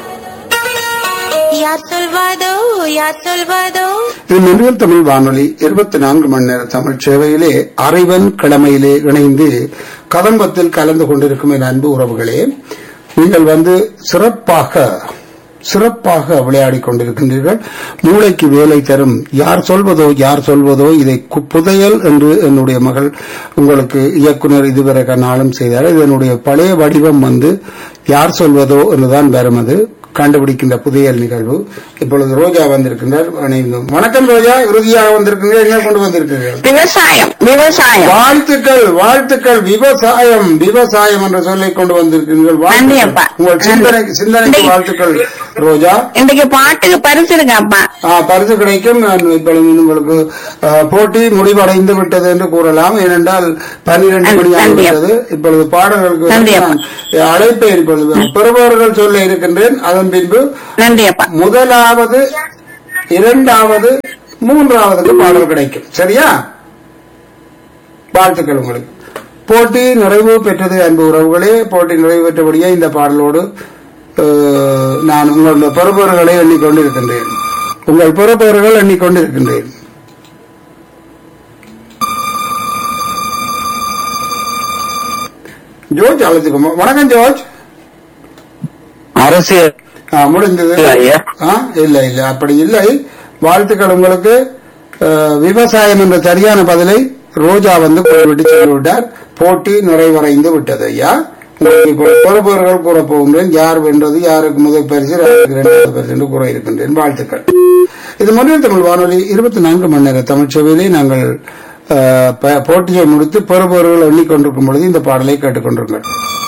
யார் சொல்வதோ யார் சொல்வதோ
இது மின்னியல் தமிழ் வானொலி இருபத்தி நான்கு மணி நேர தமிழ் சேவையிலே அரைவன் கிழமையிலே இணைந்து கதம்பத்தில் கலந்து கொண்டிருக்கும் என் அன்பு உறவுகளே நீங்கள் வந்து சிறப்பாக சிறப்பாக விளையாடிக் கொண்டிருக்கின்றீர்கள் மூளைக்கு வேலை தரும் யார் சொல்வதோ யார் சொல்வதோ இதை கு- புதையல் என்று என்னுடைய மகள் உங்களுக்கு இயக்குனர் இதுவரை நாளும் செய்தார் இது என்னுடைய பழைய வடிவம் வந்து யார் சொல்வதோ என்றுதான் வரும் அது கண்டுபிடிக்கின்ற புதையல் நிகழ்வு இப்பொழுது ரோஜா வந்திருக்கின்றார் அனைவரும். வணக்கம் ரோஜா இறுதியாக வந்திருக்கிறீர்கள் என்ன கொண்டு வந்திருக்கிறீர்கள்
விவசாயம் விவசாயம்
வாழ்த்துக்கள் வாழ்த்துக்கள் விவசாயம் விவசாயம் என்ற சொல்லை கொண்டு வந்திருக்கிறீர்கள்
நன்றி
வாழ்த்துக்கள்.
அப்பா.
உங்கள் சிந்தனைக்கு சிந்தனைக்கு
நன்றி.
வாழ்த்துக்கள் ரோஜா
இன்றைக்கு பாட்டுக்கு பரிசு இருக்கு அப்பா
ஆ, பரிசு கிடைக்கும் நான் இப்பொழுது உங்களுக்கு ஆ, போட்டி முடிவடைந்து விட்டது என்று கூறலாம் ஏனென்றால் பன்னிரண்டு
நன்றி,
மணி
நன்றி.
ஆகிவிட்டது இப்பொழுது பாடல்களுக்கு
நன்றி,
நான் அழைப்பை இப்பொழுது பெறுபவர்கள் சொல்ல இருக்கின்றேன் அதன் பின்பு
நன்றி அப்பா
முதலாவது இரண்டாவது மூன்றாவதுக்கு பாடல் கிடைக்கும் சரியா வாழ்த்துக்கள் உங்களுக்கு போட்டி நிறைவு பெற்றது அன்பு உறவுகளே போட்டி நிறைவு பெற்றபடியே இந்த பாடலோடு அஹ், நான் உங்களுடைய பெறுபவர்களை எண்ணிக்கொண்டிருக்கின்றேன் உங்கள் பெறுபவர்கள் எண்ணிக்கொண்டிருக்கின்றேன் ஜோர்ஜ் அழைத்துக்கோமா வணக்கம் ஜோர்ஜ்
அரசியல்
ஆ, முடிந்தது
ஐயா.
ஆ, இல்ல இல்ல அப்படி இல்லை வாழ்த்துக்கள் உங்களுக்கு அஹ், விவசாயம் என்ற சரியான பதிலை ரோஜா வந்து குறிப்பிட்டு சொல்லிவிட்டார் போட்டி நிறைவடைந்து விட்டது ஐயா உங்களுக்கு இப்ப பொறுப்பவர்கள் கூற போகின்றேன் யார் வென்றது யாருக்கு முதல் பரிசு யாருக்கு இரண்டாவது பரிசு என்று கூற இருக்கின்றேன் வாழ்த்துக்கள் இது மொழியில் தமிழ் வானொலி இருபத்தி நான்கு மணி நேர தமிழ் சேவையிலே நாங்கள் அஹ், ப- போட்டியை முடித்து பெறுபவர்கள் எண்ணிக்கொண்டிருக்கும் பொழுது இந்த பாடலை கேட்டுக்கொண்டிருங்கள்